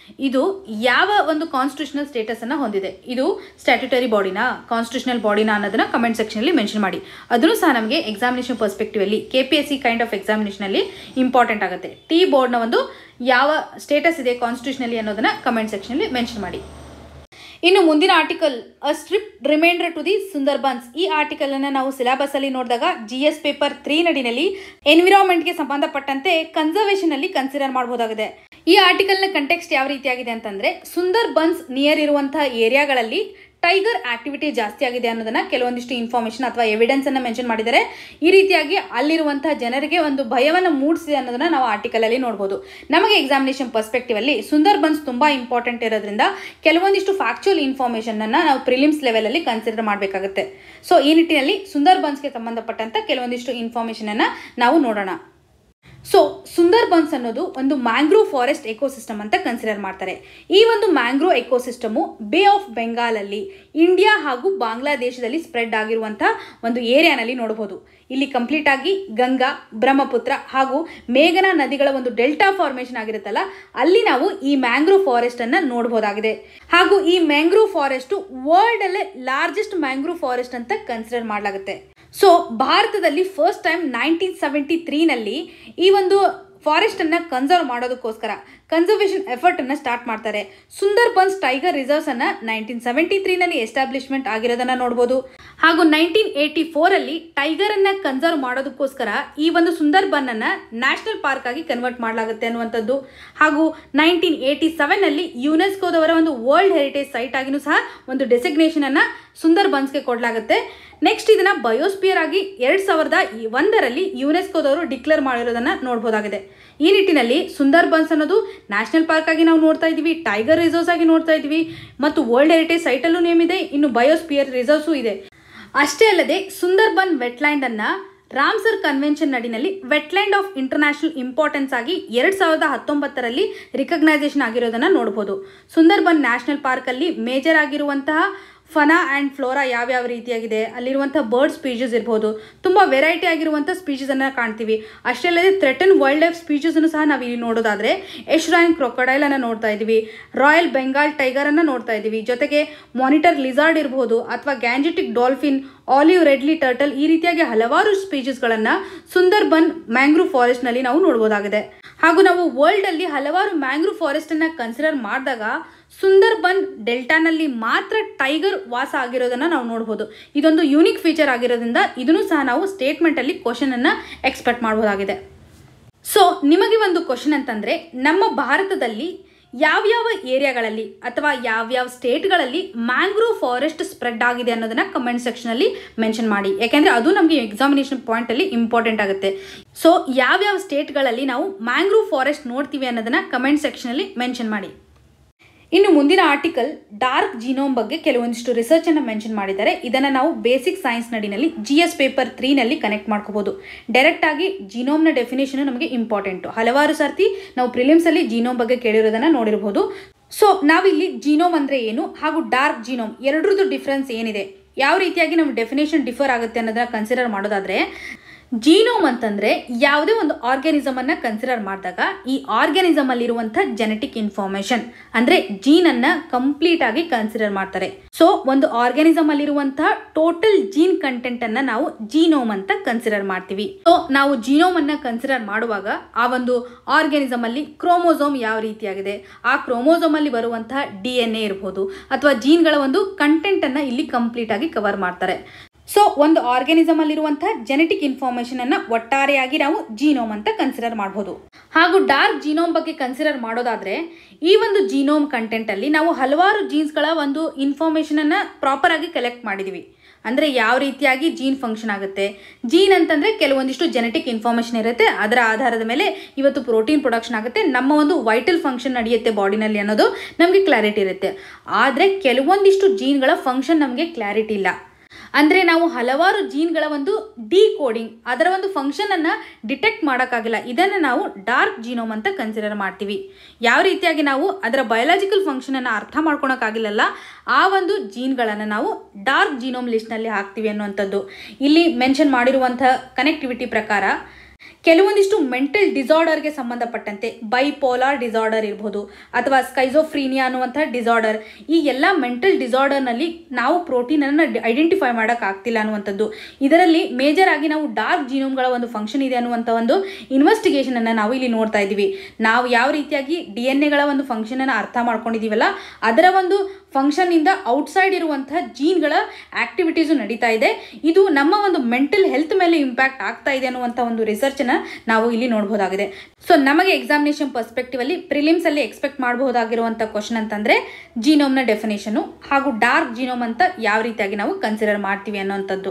ಇದು ಯಾವ ಒಂದು ಕಾನ್ಸ್ಟಿಟ್ಯೂಷನಲ್ ಸ್ಟೇಟಸನ್ನು ಹೊಂದಿದೆ ಇದು ಸ್ಟ್ಯಾಟ್ಯುಟರಿ ಬಾಡಿನಾ ಕಾನ್ಸ್ಟಿಟ್ಯೂಷನಲ್ ಬಾಡಿನಾ ಅನ್ನೋದನ್ನ ಕಮೆಂಟ್ ಸೆಕ್ಷನಲ್ಲಿ ಮೆನ್ಷನ್ ಮಾಡಿ ಅದನ್ನು ಸಹ ನಮಗೆ ಎಕ್ಸಾಮಿನೇಷನ್ ಪರ್ಸ್ಪೆಕ್ಟಿವಲ್ಲಿ K P S C kind of ಎಕ್ಸಾಮಿನೇಷನಲ್ಲಿ ಇಂಪಾರ್ಟೆಂಟ್ ಆಗುತ್ತೆ ಟಿ ಬೋರ್ಡ್ನ ಒಂದು ಯಾವ ಸ್ಟೇಟಸ್ ಇದೆ ಕಾನ್ಸ್ಟಿಟ್ಯೂಷನಲ್ಲಿ ಅನ್ನೋದನ್ನ ಕಮೆಂಟ್ ಸೆಕ್ಷನಲ್ಲಿ ಮೆನ್ಷನ್ ಮಾಡಿ ಇನ್ನು ಮುಂದಿನ article a strip reminder to the Sundarbans ಈ ಆರ್ಟಿಕಲ್ ಅನ್ನು ನಾವು ಸಿಲೆಬಸ್ ಅಲ್ಲಿ ನೋಡಿದಾಗ ಜಿ ಎಸ್ ಪೇಪರ್ ತ್ರೀ ನಡಿನಲ್ಲಿ ಎನ್ವಿರಾನ್ಮೆಂಟ್ಗೆ ಸಂಬಂಧಪಟ್ಟಂತೆ ಕನ್ಸರ್ವೇಷನ್ ಅಲ್ಲಿ ಕನ್ಸಿಡರ್ ಮಾಡಬಹುದಾಗಿದೆ ಈ ಆರ್ಟಿಕಲ್ನ ಕಂಟೆಕ್ಸ್ಟ್ ಯಾವ ರೀತಿಯಾಗಿದೆ ಅಂತಂದ್ರೆ ಸುಂದರ್ ಬನ್ಸ್ ನಿಯರ್ ಇರುವಂತಹ ಏರಿಯಾಗಳಲ್ಲಿ ಟೈಗರ್ ಆಕ್ಟಿವಿಟಿ ಜಾಸ್ತಿ ಆಗಿದೆ ಅನ್ನೋದನ್ನ ಕೆಲವೊಂದಿಷ್ಟು ಇನ್ಫಾರ್ಮೇಶನ್ ಅಥವಾ ಎವಿಡೆನ್ಸ್ ಅನ್ನ ಮೆನ್ಷನ್ ಮಾಡಿದ್ದಾರೆ ಈ ರೀತಿಯಾಗಿ ಅಲ್ಲಿರುವಂತಹ ಜನರಿಗೆ ಒಂದು ಭಯವನ್ನು ಮೂಡಿಸಿದೆ ಅನ್ನೋದನ್ನ ನಾವು ಆರ್ಟಿಕಲ್ ಅಲ್ಲಿ ನೋಡಬಹುದು ನಮಗೆ ಎಕ್ಸಾಮಿನೇಷನ್ ಪರ್ಸ್ಪೆಕ್ಟಿವ್ ಅಲ್ಲಿ ಸುಂದರ್ ಬನ್ಸ್ ತುಂಬಾ ಇಂಪಾರ್ಟೆಂಟ್ ಇರೋದ್ರಿಂದ ಕೆಲವೊಂದಿಷ್ಟು ಫ್ಯಾಕ್ಚುಯಲ್ ಇನ್ಫಾರ್ಮೇಶನ್ ಅನ್ನ ನಾವು ಪ್ರಿಲಿಮ್ಸ್ ಲೆವೆಲ್ ಅಲ್ಲಿ ಕನ್ಸಿಡರ್ ಮಾಡಬೇಕಾಗುತ್ತೆ ಸೊ ಈ ನಿಟ್ಟಿನಲ್ಲಿ ಸುಂದರ್ ಬನ್ಸ್ಗೆ ಸಂಬಂಧಪಟ್ಟಂತ ಕೆಲವೊಂದಿಷ್ಟು ಇನ್ಫಾರ್ಮೇಶನ್ ಅನ್ನ ನಾವು ನೋಡೋಣ ಸೊ ಸುಂದರ್ ಬನ್ಸ್ ಅನ್ನೋದು ಒಂದು ಮ್ಯಾಂಗ್ರೋ ಫಾರೆಸ್ಟ್ ಎಕೋಸಿಸ್ಟಮ್ ಅಂತ ಕನ್ಸಿಡರ್ ಮಾಡ್ತಾರೆ ಈ ಒಂದು ಮ್ಯಾಂಗ್ರೋ ಎಕೋಸಿಸ್ಟಮು ಬೇ ಆಫ್ ಬೆಂಗಾಲಲ್ಲಿ ಇಂಡಿಯಾ ಹಾಗೂ ಬಾಂಗ್ಲಾದೇಶದಲ್ಲಿ ಸ್ಪ್ರೆಡ್ ಆಗಿರುವಂಥ ಒಂದು ಏರಿಯಾನಲ್ಲಿ ನೋಡಬಹುದು ಇಲ್ಲಿ ಕಂಪ್ಲೀಟ್ ಆಗಿ ಗಂಗಾ ಬ್ರಹ್ಮಪುತ್ರ ಹಾಗೂ ಮೇಘನಾ ನದಿಗಳ ಒಂದು ಡೆಲ್ಟಾ ಫಾರ್ಮೇಷನ್ ಆಗಿರುತ್ತಲ್ಲ ಅಲ್ಲಿ ನಾವು ಈ ಮ್ಯಾಂಗ್ರೋ ಫಾರೆಸ್ಟ್ ಅನ್ನ ನೋಡಬಹುದಾಗಿದೆ ಹಾಗೂ ಈ ಮ್ಯಾಂಗ್ರೋ ಫಾರೆಸ್ಟ್ ವರ್ಲ್ಡ್ ಅಲ್ಲೇ ಲಾರ್ಜೆಸ್ಟ್ ಮ್ಯಾಂಗ್ರೋ ಫಾರೆಸ್ಟ್ ಅಂತ ಕನ್ಸಿಡರ್ ಮಾಡಲಾಗುತ್ತೆ ಸೊ ಭಾರತದಲ್ಲಿ ಫಸ್ಟ್ ಟೈಮ್ ನೈನ್ಟೀನ್ ಸೆವೆಂಟಿ ತ್ರೀನಲ್ಲಿ ಈ ಒಂದು ಫಾರೆಸ್ಟ್ ಅನ್ನ ಕನ್ಸರ್ವ್ ಮಾಡೋದಕ್ಕೋಸ್ಕರ ಕನ್ಸರ್ವೇಷನ್ ಎಫರ್ಟ್ ಅನ್ನ ಸ್ಟಾರ್ಟ್ ಮಾಡ್ತಾರೆ ಸುಂದರ್ ಬನ್ಸ್ ಟೈಗರ್ ರಿಸರ್ವ್ಸ್ ಅನ್ನ ನೈನ್ಟೀನ್ ಸೆವೆಂಟಿ ತ್ರೀನಲ್ಲಿ ಎಸ್ಟಾಬ್ಲಿಷ್ಮೆಂಟ್ ಆಗಿರೋದನ್ನ ನೋಡಬಹುದು ಹಾಗೂ ನೈನ್ಟೀನ್ ಏಯ್ಟಿ ಫೋರ್ ಅಲ್ಲಿ ಟೈಗರ್ ಅನ್ನ ಕನ್ಸರ್ವ್ ಮಾಡೋದಕ್ಕೋಸ್ಕರ ಈ ಒಂದು ಸುಂದರ್ ಬನ್ ಅನ್ನ ನ್ಯಾಷನಲ್ ಪಾರ್ಕ್ ಆಗಿ ಕನ್ವರ್ಟ್ ಮಾಡಲಾಗುತ್ತೆ ಅನ್ನುವಂಥದ್ದು ಹಾಗೂ ನೈನ್ಟೀನ್ ಏಯ್ಟಿ ಸೆವೆನ್ ಅಲ್ಲಿ ಯುನೆಸ್ಕೋದವರ ಒಂದು ವರ್ಲ್ಡ್ ಹೆರಿಟೇಜ್ ಸೈಟ್ ಆಗಿನೂ ಸಹ ಒಂದು ಡೆಸಿಗ್ನೇಷನ್ ಅನ್ನ ಸುಂದರ್ ಬನ್ಸ್ಗೆ ಕೊಡಲಾಗುತ್ತೆ ನೆಕ್ಸ್ಟ್ ಇದನ್ನ ಬಯೋಸ್ಪಿಯರ್ ಆಗಿ ಎರಡ್ ಸಾವಿರದ ಒಂದರಲ್ಲಿ ಯುನೆಸ್ಕೋದವರು ಡಿಕ್ಲೇರ್ ಮಾಡಿರೋದನ್ನ ನೋಡಬಹುದಾಗಿದೆ ಈ ನಿಟ್ಟಿನಲ್ಲಿ ಸುಂದರ್ ಬನ್ಸ್ ಅನ್ನೋದು ನ್ಯಾಷನಲ್ ಪಾರ್ಕ್ ಆಗಿ ನಾವು ನೋಡ್ತಾ ಇದೀವಿ ಟೈಗರ್ ರಿಸರ್ವ್ಸ್ ಆಗಿ ನೋಡ್ತಾ ಇದೀವಿ ಮತ್ತು ವರ್ಲ್ಡ್ ಹೆರಿಟೇಜ್ ಸೈಟಲ್ಲೂ ನೇಮ್ ಇದೆ ಇನ್ನು ಬಯೋಸ್ಪಿಯರ್ ರಿಸರ್ವ್ಸು ಇದೆ ಅಷ್ಟೇ ಅಲ್ಲದೆ ಸುಂದರ್ಬನ್ ವೆಟ್ಲ್ಯಾಂಡ್ ಅನ್ನ ರಾಮ್ಸರ್ ಕನ್ವೆನ್ಷನ್ ನಡಿನಲ್ಲಿ ವೆಟ್ಲ್ಯಾಂಡ್ ಆಫ್ ಇಂಟರ್ನ್ಯಾಷನಲ್ ಇಂಪಾರ್ಟೆನ್ಸ್ ಆಗಿ ಎರಡ್ ಸಾವಿರದ ಹತ್ತೊಂಬತ್ತರಲ್ಲಿ ರಿಕಗ್ನೈಸೇಷನ್ ಆಗಿರೋದನ್ನ ನೋಡಬಹುದು ಸುಂದರ್ಬನ್ ನ್ಯಾಷನಲ್ ಪಾರ್ಕ್ ಅಲ್ಲಿ ಮೇಜರ್ ಆಗಿರುವಂತಹ ಫನಾ ಆ್ಯಂಡ್ ಫ್ಲೋರಾ ಯಾವ್ಯಾವ ರೀತಿಯಾಗಿದೆ ಅಲ್ಲಿರುವಂಥ ಬರ್ಡ್ ಸ್ಪೀಷಸ್ ಇರ್ಬೋದು ತುಂಬ ವೆರೈಟಿ ಆಗಿರುವಂಥ ಸ್ಪೀಷಸನ್ನು ಕಾಣ್ತೀವಿ ಅಷ್ಟೇ ಅಲ್ಲದೆ ಥ್ರೆಟನ್ ವೈಲ್ಡ್ ಲೈಫ್ ಸ್ಪೀಷಸನ್ನು ಸಹ ನಾವು ಇಲ್ಲಿ ನೋಡೋದಾದರೆ ಎಶ್ರಾಯಿನ್ ಕ್ರೊಕೊಡೈಲನ್ನು ನೋಡ್ತಾ ಇದ್ದೀವಿ ರಾಯಲ್ ಬೆಂಗಾಲ್ ಟೈಗರನ್ನು ನೋಡ್ತಾ ಇದ್ದೀವಿ ಜೊತೆಗೆ ಮಾನಿಟರ್ ಲಿಸಾರ್ಡ್ ಇರ್ಬೋದು ಅಥವಾ gangetic dolphin olive ridley turtle ಈ ರೀತಿಯಾಗಿ ಹಲವಾರು ಸ್ಪೀಷಸ್ಗಳನ್ನು ಸುಂದರ್ಬನ್ ಮ್ಯಾಂಗ್ರೂವ್ ಫಾರೆಸ್ಟ್ನಲ್ಲಿ ನಾವು ನೋಡ್ಬೋದಾಗಿದೆ ಹಾಗೂ ನಾವು ವರ್ಲ್ಡಲ್ಲಿ ಹಲವಾರು ಮ್ಯಾಂಗ್ರೂವ್ ಫಾರೆಸ್ಟನ್ನು ಕನ್ಸಿಡರ್ ಮಾಡಿದಾಗ ಸುಂದರ್ಬನ್ ಡೆಲ್ಟಾನಲ್ಲಿ ಮಾತ್ರ ಟೈಗರ್ ವಾಸ ಆಗಿರೋದನ್ನ ನಾವು ನೋಡ್ಬೋದು ಇದೊಂದು ಯೂನಿಕ್ ಫೀಚರ್ ಆಗಿರೋದ್ರಿಂದ ಇದನ್ನು ಸಹ ನಾವು ಸ್ಟೇಟ್ಮೆಂಟಲ್ಲಿ ಕ್ವಶನನ್ನು ಎಕ್ಸ್ಪೆಕ್ಟ್ ಮಾಡಬಹುದಾಗಿದೆ ಸೊ ನಿಮಗೆ ಒಂದು ಕ್ವಶನ್ ಅಂತಂದರೆ ನಮ್ಮ ಭಾರತದಲ್ಲಿ ಯಾವ್ಯಾವ ಏರಿಯಾಗಳಲ್ಲಿ ಅಥವಾ ಯಾವ್ಯಾವ ಸ್ಟೇಟ್ಗಳಲ್ಲಿ ಮ್ಯಾಂಗ್ರೋವ್ ಫಾರೆಸ್ಟ್ ಸ್ಪ್ರೆಡ್ ಆಗಿದೆ ಅನ್ನೋದನ್ನ ಕಮೆಂಟ್ ಸೆಕ್ಷನಲ್ಲಿ ಮೆನ್ಷನ್ ಮಾಡಿ ಯಾಕೆಂದರೆ ಅದು ನಮಗೆ ಎಕ್ಸಾಮಿನೇಷನ್ ಪಾಯಿಂಟಲ್ಲಿ ಇಂಪಾರ್ಟೆಂಟ್ ಆಗುತ್ತೆ ಸೊ ಯಾವ್ಯಾವ ಸ್ಟೇಟ್ಗಳಲ್ಲಿ ನಾವು ಮ್ಯಾಂಗ್ರೋವ್ ಫಾರೆಸ್ಟ್ ನೋಡ್ತೀವಿ ಅನ್ನೋದನ್ನ ಕಮೆಂಟ್ ಸೆಕ್ಷನಲ್ಲಿ ಮೆನ್ಷನ್ ಮಾಡಿ ಇನ್ನು ಮುಂದಿನ ಆರ್ಟಿಕಲ್ ಡಾರ್ಕ್ ಜೀನೋಮ್ ಬಗ್ಗೆ ಕೆಲವೊಂದಿಷ್ಟು ರಿಸರ್ಚ್ ಅನ್ನು ಮೆನ್ಷನ್ ಮಾಡಿದ್ದಾರೆ ಇದನ್ನು ನಾವು ಬೇಸಿಕ್ ಸೈನ್ಸ್ ನಡಿನಲ್ಲಿ ಜಿ ಎಸ್ ಪೇಪರ್ ತ್ರೀನಲ್ಲಿ ಕನೆಕ್ಟ್ ಮಾಡ್ಕೋಬಹುದು ಡೈರೆಕ್ಟ್ ಆಗಿ ಜೀನೋಮ್ನ ಡೆಫಿನೇಷನ್ ನಮಗೆ ಇಂಪಾರ್ಟೆಂಟು ಹಲವಾರು ಸರ್ತಿ ನಾವು ಪ್ರಿಲಿಮ್ಸಲ್ಲಿ ಜೀನೋಮ್ ಬಗ್ಗೆ ಕೇಳಿರೋದನ್ನ ನೋಡಿರಬಹುದು ಸೊ ನಾವಿಲ್ಲಿ ಜೀನೋಮ್ ಅಂದರೆ ಏನು ಹಾಗೂ ಡಾರ್ಕ್ ಜೀನೋಮ್ ಎರಡರದ್ದು ಡಿಫ್ರೆನ್ಸ್ ಏನಿದೆ ಯಾವ ರೀತಿಯಾಗಿ ನಮ್ಮ ಡೆಫಿನೇಷನ್ ಡಿಫರ್ ಆಗುತ್ತೆ ಅನ್ನೋದನ್ನ ಕನ್ಸಿಡರ್ ಮಾಡೋದಾದ್ರೆ ಜೀನೋಮ್ ಅಂತಂದ್ರೆ ಯಾವುದೇ ಒಂದು ಆರ್ಗ್ಯಾನಿಸಮ್ ಅನ್ನ ಕನ್ಸಿಡರ್ ಮಾಡಿದಾಗ ಈ ಆರ್ಗ್ಯಾನಿಸಮ್ ಅಲ್ಲಿರುವಂಥ ಜೆನೆಟಿಕ್ ಇನ್ಫಾರ್ಮೇಶನ್ ಅಂದ್ರೆ ಜೀನ್ ಅನ್ನ ಕಂಪ್ಲೀಟ್ ಆಗಿ ಕನ್ಸಿಡರ್ ಮಾಡ್ತಾರೆ ಸೊ ಒಂದು ಆರ್ಗ್ಯಾನಿಸಮ್ ಅಲ್ಲಿರುವಂತಹ ಟೋಟಲ್ ಜೀನ್ ಕಂಟೆಂಟ್ ಅನ್ನ ನಾವು ಜೀನೋಮ್ ಅಂತ ಕನ್ಸಿಡರ್ ಮಾಡ್ತೀವಿ ಸೊ ನಾವು ಜೀನೋಮ್ ಅನ್ನ ಕನ್ಸಿಡರ್ ಮಾಡುವಾಗ ಆ ಒಂದು ಆರ್ಗ್ಯಾನಿಸಮ್ ಅಲ್ಲಿ ಕ್ರೋಮೋಸೋಮ್ ಯಾವ ರೀತಿಯಾಗಿದೆ ಆ ಕ್ರೋಮೋಸೋಮ್ ಅಲ್ಲಿ ಬರುವಂತಹ ಡಿ ಎನ್ ಎ ಇರ್ಬೋದು ಅಥವಾ ಜೀನ್ಗಳ ಒಂದು ಕಂಟೆಂಟ್ ಅನ್ನ ಇಲ್ಲಿ ಕಂಪ್ಲೀಟ್ ಆಗಿ ಕವರ್ ಮಾಡ್ತಾರೆ ಸೊ ಒಂದು ಆರ್ಗ್ಯಾನಿಸಮ್ ಅಲ್ಲಿರುವಂತಹ ಜೆನೆಟಿಕ್ ಇನ್ಫಾರ್ಮೇಶನ್ ಅನ್ನ ಒಟ್ಟಾರೆಯಾಗಿ ನಾವು ಜೀನೋಮ್ ಅಂತ ಕನ್ಸಿಡರ್ ಮಾಡಬಹುದು ಹಾಗೂ ಡಾರ್ಕ್ ಜೀನೋಮ್ ಬಗ್ಗೆ ಕನ್ಸಿಡರ್ ಮಾಡೋದಾದ್ರೆ ಈ ಒಂದು ಜೀನೋಮ್ ಕಂಟೆಂಟ್ ಅಲ್ಲಿ ನಾವು ಹಲವಾರು ಜೀನ್ಸ್ಗಳ ಒಂದು ಇನ್ಫಾರ್ಮೇಶನ್ ಅನ್ನ ಪ್ರಾಪರ್ ಆಗಿ ಕಲೆಕ್ಟ್ ಮಾಡಿದೀವಿ ಅಂದರೆ ಯಾವ ರೀತಿಯಾಗಿ ಜೀನ್ ಫಂಕ್ಷನ್ ಆಗುತ್ತೆ ಜೀನ್ ಅಂತಂದರೆ ಕೆಲವೊಂದಿಷ್ಟು ಜೆನೆಟಿಕ್ ಇನ್ಫಾರ್ಮೇಷನ್ ಇರುತ್ತೆ ಅದರ ಆಧಾರದ ಮೇಲೆ ಇವತ್ತು ಪ್ರೋಟೀನ್ ಪ್ರೊಡಕ್ಷನ್ ಆಗುತ್ತೆ ನಮ್ಮ ಒಂದು ವೈಟಲ್ ಫಂಕ್ಷನ್ ನಡೆಯುತ್ತೆ ಬಾಡಿನಲ್ಲಿ ಅನ್ನೋದು ನಮಗೆ ಕ್ಲಾರಿಟಿ ಇರುತ್ತೆ ಆದರೆ ಕೆಲವೊಂದಿಷ್ಟು ಜೀನ್ಗಳ ಫಂಕ್ಷನ್ ನಮಗೆ ಕ್ಲಾರಿಟಿ ಇಲ್ಲ ಅಂದರೆ ನಾವು ಹಲವಾರು ಜೀನ್ಗಳ ಒಂದು ಡಿ ಕೋಡಿಂಗ್ ಅದರ ಒಂದು ಫಂಕ್ಷನನ್ನು ಡಿಟೆಕ್ಟ್ ಮಾಡೋಕ್ಕಾಗಿಲ್ಲ ಇದನ್ನು ನಾವು ಡಾರ್ಕ್ ಜೀನೋಮ್ ಅಂತ ಕನ್ಸಿಡರ್ ಮಾಡ್ತೀವಿ ಯಾವ ರೀತಿಯಾಗಿ ನಾವು ಅದರ ಬಯೋಲಾಜಿಕಲ್ ಫಂಕ್ಷನನ್ನು ಅರ್ಥ ಮಾಡ್ಕೊಳಕ್ಕಾಗಿಲ್ಲಲ್ಲ ಆ ಒಂದು ಜೀನ್ಗಳನ್ನು ನಾವು ಡಾರ್ಕ್ ಜೀನೋಮ್ ಲಿಸ್ಟ್ನಲ್ಲಿ ಹಾಕ್ತೀವಿ ಅನ್ನುವಂಥದ್ದು ಇಲ್ಲಿ ಮೆನ್ಷನ್ ಮಾಡಿರುವಂಥ ಕನೆಕ್ಟಿವಿಟಿ ಪ್ರಕಾರ ಕೆಲವೊಂದಿಷ್ಟು ಮೆಂಟಲ್ ಡಿಸಾರ್ಡರ್ಗೆ ಸಂಬಂಧಪಟ್ಟಂತೆ ಬೈಪೋಲಾರ್ ಡಿಸಾರ್ಡರ್ ಇರ್ಬೋದು ಅಥವಾ ಸ್ಕೈಸೋಫ್ರೀನಿಯಾ ಅನ್ನುವಂಥ ಡಿಸಾರ್ಡರ್ ಈ ಎಲ್ಲ ಮೆಂಟಲ್ ಡಿಸಾರ್ಡರ್ನಲ್ಲಿ ನಾವು ಪ್ರೋಟೀನನ್ನು ಐಡೆಂಟಿಫೈ ಮಾಡೋಕ್ಕಾಗ್ತಿಲ್ಲ ಅನ್ನುವಂಥದ್ದು ಇದರಲ್ಲಿ ಮೇಜರ್ ಆಗಿ ನಾವು ಡಾರ್ಕ್ ಜೀನೋಮ್ಗಳ ಒಂದು ಫಂಕ್ಷನ್ ಇದೆ ಅನ್ನುವಂಥ ಒಂದು ಇನ್ವೆಸ್ಟಿಗೇಷನನ್ನು ನಾವು ಇಲ್ಲಿ ನೋಡ್ತಾ ಇದ್ದೀವಿ ನಾವು ಯಾವ ರೀತಿಯಾಗಿ ಡಿ ಎನ್ ಎಗಳ ಒಂದು ಫಂಕ್ಷನನ್ನು ಅರ್ಥ ಮಾಡ್ಕೊಂಡಿದ್ದೀವಲ್ಲ ಅದರ ಒಂದು ಫಂಕ್ಷನ್ನಿಂದ ಔಟ್ಸೈಡ್ ಇರುವಂತಹ ಜೀನ್ಗಳ ಆಕ್ಟಿವಿಟೀಸು ನಡೀತಾ ಇದೆ ಇದು ನಮ್ಮ ಒಂದು ಮೆಂಟಲ್ ಹೆಲ್ತ್ ಮೇಲೆ ಇಂಪ್ಯಾಕ್ಟ್ ಆಗ್ತಾ ಇದೆ ಅನ್ನುವಂಥ ಒಂದು ರಿಸರ್ಚನ್ನ ನಾವು ಇಲ್ಲಿ ನೋಡಬಹುದಾಗಿದೆ ಸೊ ನಮಗೆ ಎಕ್ಸಾಮಿನೇಷನ್ ಪರ್ಸ್ಪೆಕ್ಟಿವ್ ಅಲ್ಲಿ ಪ್ರಿಲಿಮ್ಸ್ ಅಲ್ಲಿ ಎಕ್ಸ್ಪೆಕ್ಟ್ ಮಾಡಬಹುದಾಗಿರುವಂಥ ಕ್ವಶನ್ ಅಂತಂದ್ರೆ ಜೀನೋಮ್ನ ಡೆಫಿನೇಷನು ಹಾಗೂ ಡಾರ್ಕ್ ಜೀನೋಮ್ ಅಂತ ಯಾವ ರೀತಿಯಾಗಿ ನಾವು ಕನ್ಸಿಡರ್ ಮಾಡ್ತೀವಿ ಅನ್ನೋಂಥದ್ದು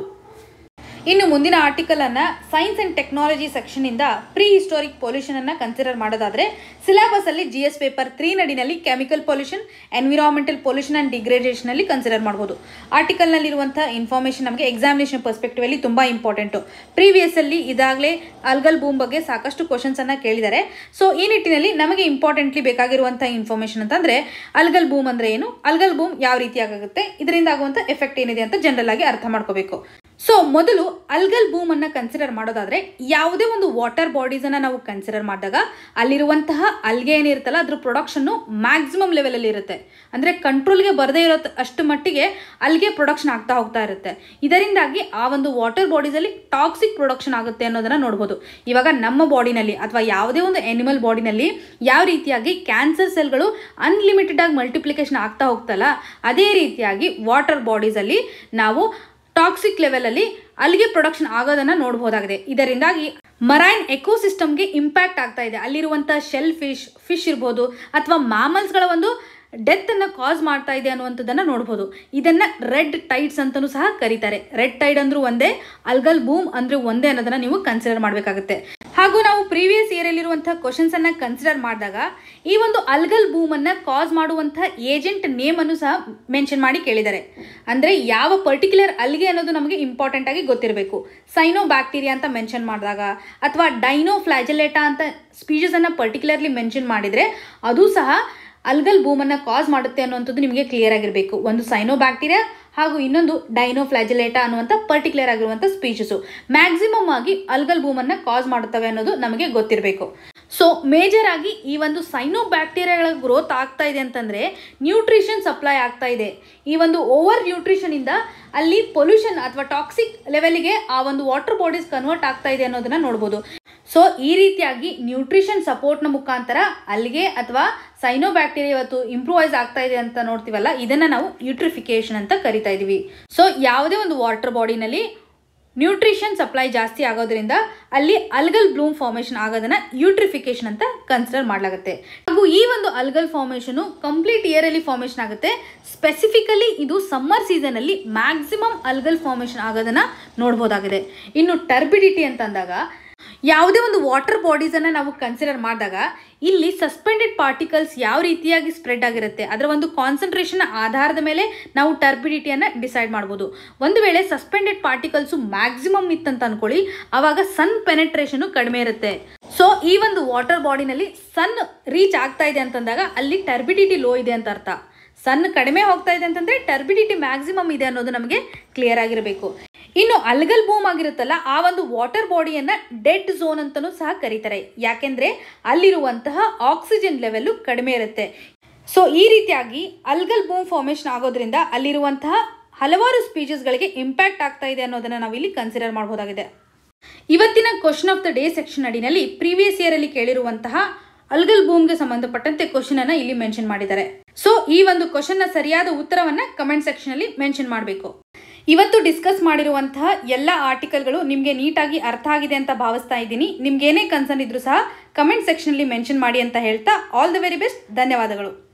ಇನ್ನು ಮುಂದಿನ ಆರ್ಟಿಕಲ್ ಅನ್ನ ಸೈನ್ಸ್ ಅಂಡ್ ಟೆಕ್ನಾಲಜಿ ಸೆಕ್ಷನ್ ಇಂದ ಪ್ರೀ ಹಿಸ್ಟೋರಿಕ್ ಪೊಲ್ಯೂಷನ್ ಅನ್ನ ಕನ್ಸಿಡರ್ ಮಾಡೋದಾದ್ರೆ ಸಿಲೆಬಸ್ ಅಲ್ಲಿ ಜಿ ಎಸ್ ಪೇಪರ್ ತ್ರೀ ನಡಿನಲ್ಲಿ chemical pollution environmental pollution and degradation ಅಲ್ಲಿ ಕನ್ಸಿಡರ್ ಮಾಡಬಹುದು ಆರ್ಟಿಕಲ್ ನಲ್ಲಿರುವಂತಹ ಇನ್ಫಾರ್ಮೇಶನ್ ನಮಗೆ ಎಕ್ಸಾಮಿನೇಷನ್ ಪರ್ಸ್ಪೆಕ್ಟಿವ್ ಅಲ್ಲಿ ತುಂಬಾ ಇಂಪಾರ್ಟೆಂಟು ಪ್ರೀವಿಯಸ್ ಅಲ್ಲಿ ಇದಾಗಲೇ ಅಲ್ಗಲ್ ಬೂಮ್ ಬಗ್ಗೆ ಸಾಕಷ್ಟು ಕ್ವಶನ್ಸ್ ಅನ್ನ ಕೇಳಿದ್ದಾರೆ ಸೊ ಈ ನಿಟ್ಟಿನಲ್ಲಿ ನಮಗೆ ಇಂಪಾರ್ಟೆಂಟ್ಲಿ ಬೇಕಾಗಿರುವಂತಹ ಇನ್ಫಾರ್ಮೇಶನ್ ಅಂತಂದ್ರೆ ಅಲ್ಗಲ್ ಬೂಮ್ ಅಂದ್ರೆ ಏನು ಅಲ್ಗಲ್ ಬೂಮ್ ಯಾವ ರೀತಿಯಾಗುತ್ತೆ ಇದರಿಂದ ಆಗುವಂತ ಎಫೆಕ್ಟ್ ಏನಿದೆ ಅಂತ ಜನರಲ್ ಆಗಿ ಅರ್ಥ ಮಾಡ್ಕೋಬೇಕು ಸೊ ಮೊದಲು ಅಲ್ಗಲ್ ಬೂಮ್ ಅನ್ನ ಕನ್ಸಿಡರ್ ಮಾಡೋದಾದ್ರೆ ಯಾವುದೇ ಒಂದು ವಾಟರ್ ಬಾಡೀಸ್ ಅನ್ನ ನಾವು ಕನ್ಸಿಡರ್ ಮಾಡಿದಾಗ ಅಲ್ಲಿರುವಂತಹ ಅಲ್ಗೆ ಏನಿರುತ್ತಲ್ಲ ಅದ್ರ ಪ್ರೊಡಕ್ಷನ್ ಮ್ಯಾಕ್ಸಿಮಮ್ ಲೆವೆಲ್ ಅಲ್ಲಿ ಇರುತ್ತೆ ಅಂದ್ರೆ ಕಂಟ್ರೋಲ್ಗೆ ಬರದೇ ಇರೋ ಅಷ್ಟು ಮಟ್ಟಿಗೆ ಅಲ್ಗೆ ಪ್ರೊಡಕ್ಷನ್ ಆಗ್ತಾ ಹೋಗ್ತಾ ಇರುತ್ತೆ ಇದರಿಂದಾಗಿ ಆ ಒಂದು ವಾಟರ್ ಬಾಡೀಸ್ ಅಲ್ಲಿ ಟಾಕ್ಸಿಕ್ ಪ್ರೊಡಕ್ಷನ್ ಆಗುತ್ತೆ ಅನ್ನೋದನ್ನ ನೋಡಬಹುದು ಇವಾಗ ನಮ್ಮ ಬಾಡಿನಲ್ಲಿ ಅಥವಾ ಯಾವುದೇ ಒಂದು ಎನಿಮಲ್ ಬಾಡಿನಲ್ಲಿ ಯಾವ ರೀತಿಯಾಗಿ ಕ್ಯಾನ್ಸರ್ ಸೆಲ್ಗಳು ಅನ್ಲಿಮಿಟೆಡ್ ಆಗಿ ಮಲ್ಟಿಪ್ಲಿಕೇಶನ್ ಆಗ್ತಾ ಹೋಗ್ತಲ್ಲ ಅದೇ ರೀತಿಯಾಗಿ ವಾಟರ್ ಬಾಡೀಸ್ ಅಲ್ಲಿ ನಾವು ಟಾಕ್ಸಿಕ್ ಲೆವೆಲಲ್ಲಿ ಅಲ್ಲಿಗೆ ಪ್ರೊಡಕ್ಷನ್ ಆಗೋದನ್ನ ನೋಡಬಹುದಾಗಿದೆ ಇದರಿಂದಾಗಿ ಮರೈನ್ ಎಕೋಸಿಸ್ಟಮ್ಗೆ ಇಂಪ್ಯಾಕ್ಟ್ ಆಗ್ತಾ ಇದೆ ಅಲ್ಲಿರುವಂಥ ಶೆಲ್ ಫಿಶ್ ಫಿಶ್ ಇರ್ಬೋದು ಅಥವಾ ಮ್ಯಾಮಲ್ಸ್ಗಳ ಒಂದು ಡೆತ್ ಅನ್ನ ಕಾಸ್ ಮಾಡ್ತಾ ಇದೆ ಅನ್ನುವಂಥದ್ದನ್ನ ನೋಡ್ಬೋದು ಇದನ್ನ ರೆಡ್ ಟೈಡ್ಸ್ ಅಂತಲೂ ಸಹ ಕರೀತಾರೆ ರೆಡ್ ಟೈಡ್ ಅಂದ್ರೂ ಒಂದೇ ಅಲ್ಗಲ್ ಬೂಮ್ ಅಂದ್ರೂ ಒಂದೇ ಅನ್ನೋದನ್ನ ನೀವು ಕನ್ಸಿಡರ್ ಮಾಡಬೇಕಾಗುತ್ತೆ ಹಾಗೂ ನಾವು ಪ್ರೀವಿಯಸ್ ಇಯರ್ ಅಲ್ಲಿರುವಂತಹ ಕ್ವಶನ್ಸ್ ಅನ್ನ ಕನ್ಸಿಡರ್ ಮಾಡಿದಾಗ ಈ ಒಂದು ಅಲ್ಗಲ್ ಬೂಮ್ ಅನ್ನ ಕಾಸ್ ಮಾಡುವಂತಹ ಏಜೆಂಟ್ ನೇಮ್ ಅನ್ನು ಸಹ ಮೆನ್ಷನ್ ಮಾಡಿ ಕೇಳಿದ್ದಾರೆ ಅಂದ್ರೆ ಯಾವ ಪರ್ಟಿಕ್ಯುಲರ್ ಅಲ್ಗೆ ಅನ್ನೋದು ನಮಗೆ ಇಂಪಾರ್ಟೆಂಟ್ ಆಗಿ ಗೊತ್ತಿರಬೇಕು ಸೈನೋ ಬ್ಯಾಕ್ಟೀರಿಯಾ ಅಂತ ಮೆನ್ಷನ್ ಮಾಡಿದಾಗ ಅಥವಾ ಡೈನೋ ಫ್ಲಾಜೆಲೇಟಾ ಅಂತ ಸ್ಪೀಷಸ್ ಅನ್ನ ಪರ್ಟಿಕ್ಯುಲರ್ಲಿ ಮೆನ್ಷನ್ ಮಾಡಿದ್ರೆ ಅದು ಸಹ ಅಲ್ಗಲ್ ಬೂಮನ್ನು ಕಾಸ್ ಮಾಡುತ್ತೆ ಅನ್ನುವಂಥದ್ದು ನಿಮಗೆ ಕ್ಲಿಯರ್ ಆಗಿರಬೇಕು ಒಂದು ಸೈನೋ ಬ್ಯಾಕ್ಟೀರಿಯಾ ಹಾಗೂ ಇನ್ನೊಂದು ಡೈನೋ ಫ್ಲಾಜಿಲೇಟಾ ಅನ್ನುವಂಥ ಪರ್ಟಿಕ್ಯುಲರ್ ಆಗಿರುವಂಥ ಸ್ಪೀಷಸು ಮ್ಯಾಕ್ಸಿಮಮ್ ಆಗಿ ಅಲ್ಗಲ್ ಬೂಮನ್ನು ಕಾಸ್ ಮಾಡುತ್ತವೆ ಅನ್ನೋದು ನಮಗೆ ಗೊತ್ತಿರಬೇಕು ಸೊ ಮೇಜರ್ ಆಗಿ ಈ ಒಂದು ಸೈನೋ ಬ್ಯಾಕ್ಟೀರಿಯಾಗಳ ಗ್ರೋತ್ ಆಗ್ತಾ ಇದೆ ಅಂತಂದರೆ ನ್ಯೂಟ್ರಿಷನ್ ಸಪ್ಲೈ ಆಗ್ತಾ ಇದೆ ಈ ಒಂದು ಓವರ್ ನ್ಯೂಟ್ರಿಷನಿಂದ ಅಲ್ಲಿ ಪೊಲ್ಯೂಷನ್ ಅಥವಾ ಟಾಕ್ಸಿಕ್ ಲೆವೆಲ್ಗೆ ಆ ಒಂದು ವಾಟರ್ ಬಾಡೀಸ್ ಕನ್ವರ್ಟ್ ಆಗ್ತಾ ಇದೆ ಅನ್ನೋದನ್ನ ನೋಡ್ಬೋದು ಸೊ ಈ ರೀತಿಯಾಗಿ ನ್ಯೂಟ್ರಿಷನ್ ಸಪೋರ್ಟ್ನ ಮುಖಾಂತರ ಅಲ್ಲಿಗೆ ಅಥವಾ ಸೈನೋ ಬ್ಯಾಕ್ಟೀರಿಯಾ ಇವತ್ತು ಇಂಪ್ರೂವೈಸ್ ಆಗ್ತಾ ಇದೆ ಅಂತ ನೋಡ್ತೀವಲ್ಲ ಇದನ್ನ ನಾವು ಯೂಟ್ರಿಫಿಕೇಶನ್ ಅಂತ ಕರಿತಾ ಇದೀವಿ ಸೊ ಯಾವುದೇ ಒಂದು ವಾಟರ್ ಬಾಡಿನಲ್ಲಿ ನ್ಯೂಟ್ರಿಷನ್ ಸಪ್ಲೈ ಜಾಸ್ತಿ ಆಗೋದ್ರಿಂದ ಅಲ್ಲಿ ಅಲ್ಗಲ್ ಬ್ಲೂಮ್ ಫಾರ್ಮೇಷನ್ ಆಗೋದನ್ನ ಯೂಟ್ರಿಫಿಕೇಶನ್ ಅಂತ ಕನ್ಸಿಡರ್ ಮಾಡಲಾಗುತ್ತೆ ಹಾಗೂ ಈ ಒಂದು ಅಲ್ಗಲ್ ಫಾರ್ಮೇಷನು ಕಂಪ್ಲೀಟ್ ಇಯರಲ್ಲಿ ಫಾರ್ಮೇಷನ್ ಆಗುತ್ತೆ ಸ್ಪೆಸಿಫಿಕಲಿ ಇದು ಸಮ್ಮರ್ ಸೀಸನಲ್ಲಿ ಮ್ಯಾಕ್ಸಿಮಮ್ ಅಲ್ಗಲ್ ಫಾರ್ಮೇಷನ್ ಆಗೋದನ್ನ ನೋಡ್ಬೋದಾಗಿದೆ ಇನ್ನು ಟರ್ಬಿಡಿಟಿ ಅಂತಂದಾಗ ಯಾವುದೇ ಒಂದು ವಾಟರ್ ಬಾಡೀಸನ್ನು ನಾವು ಕನ್ಸಿಡರ್ ಮಾಡಿದಾಗ ಇಲ್ಲಿ ಸಸ್ಪೆಂಡೆಡ್ ಪಾರ್ಟಿಕಲ್ಸ್ ಯಾವ ರೀತಿಯಾಗಿ ಸ್ಪ್ರೆಡ್ ಆಗಿರುತ್ತೆ ಅದರ ಒಂದು ಕಾನ್ಸಂಟ್ರೇಷನ್ ಆಧಾರದ ಮೇಲೆ ನಾವು ಟರ್ಬಿಡಿಟಿಯನ್ನು ಡಿಸೈಡ್ ಮಾಡ್ಬೋದು ಒಂದು ವೇಳೆ ಸಸ್ಪೆಂಡೆಡ್ ಪಾರ್ಟಿಕಲ್ಸು ಮ್ಯಾಕ್ಸಿಮಮ್ ಇತ್ತಂತ ಅನ್ಕೊಳ್ಳಿ ಆವಾಗ ಸನ್ ಪೆನೆಟ್ರೇಷನು ಕಡಿಮೆ ಇರುತ್ತೆ ಸೊ ಈ ಒಂದು ವಾಟರ್ ಬಾಡಿನಲ್ಲಿ ಸನ್ ರೀಚ್ ಆಗ್ತಾ ಇದೆ ಅಂತಂದಾಗ ಅಲ್ಲಿ ಟರ್ಬಿಡಿಟಿ ಲೋ ಇದೆ ಅಂತ ಅರ್ಥ ಸನ್ ಕಡಿಮೆ ಹೋಗ್ತಾ ಇದೆ ಅಂತಂದ್ರೆ ಟರ್ಬಿಡಿಟಿ ಮ್ಯಾಕ್ಸಿಮಮ್ ಇದೆ ಅನ್ನೋದು ನಮಗೆ ಕ್ಲಿಯರ್ ಆಗಿರಬೇಕು ಇನ್ನು ಅಲ್ಗಲ್ ಬೂಮ್ ಆಗಿರುತ್ತಲ್ಲ ಆ ಒಂದು ವಾಟರ್ ಬಾಡಿಯನ್ನ ಡೆಡ್ ಝೋನ್ ಅಂತಲೂ ಸಹ ಕರೀತಾರೆ ಯಾಕೆಂದ್ರೆ ಅಲ್ಲಿರುವಂತಹ ಆಕ್ಸಿಜನ್ ಲೆವೆಲ್ಲು ಕಡಿಮೆ ಇರುತ್ತೆ ಸೊ ಈ ರೀತಿಯಾಗಿ ಅಲ್ಗಲ್ ಬೂಮ್ ಫಾರ್ಮೇಷನ್ ಆಗೋದ್ರಿಂದ ಅಲ್ಲಿರುವಂತಹ ಹಲವಾರು ಸ್ಪೀಚಸ್ಗಳಿಗೆ ಇಂಪ್ಯಾಕ್ಟ್ ಆಗ್ತಾ ಇದೆ ಅನ್ನೋದನ್ನ ನಾವಿಲ್ಲಿ ಕನ್ಸಿಡರ್ ಮಾಡಬಹುದಾಗಿದೆ ಇವತ್ತಿನ question of the day section ಅಡಿನಲ್ಲಿ ಪ್ರೀವಿಯಸ್ ಇಯರ್ ಅಲ್ಲಿ ಕೇಳಿರುವಂತಹ ಅಲ್ಗಲ್ ಬೂಮ್ಗೆ ಸಂಬಂಧಪಟ್ಟಂತೆ ಕ್ವಶನ್ ಅನ್ನ ಇಲ್ಲಿ ಮೆನ್ಷನ್ ಮಾಡಿದ್ದಾರೆ ಸೊ ಈ ಒಂದು ಕ್ವಶನ್ ನ ಸರಿಯಾದ ಉತ್ತರವನ್ನ ಕಮೆಂಟ್ ಸೆಕ್ಷನ್ ಅಲ್ಲಿ ಮೆನ್ಷನ್ ಮಾಡಬೇಕು ಇವತ್ತು ಡಿಸ್ಕಸ್ ಮಾಡಿರುವಂತಹ ಎಲ್ಲ ಆರ್ಟಿಕಲ್ಗಳು ನಿಮಗೆ ನೀಟಾಗಿ ಅರ್ಥ ಆಗಿದೆ ಅಂತ ಭಾವಿಸ್ತಾ ಇದ್ದೀನಿ ನಿಮ್ಗೆ ಏನೇ ಕನ್ಸರ್ನ್ ಇದ್ರೂ ಸಹ ಕಮೆಂಟ್ ಸೆಕ್ಷನ್ ಅಲ್ಲಿ ಮೆನ್ಷನ್ ಮಾಡಿ ಅಂತ ಹೇಳ್ತಾ ಆಲ್ ದ ವೆರಿ ಬೆಸ್ಟ್ ಧನ್ಯವಾದಗಳು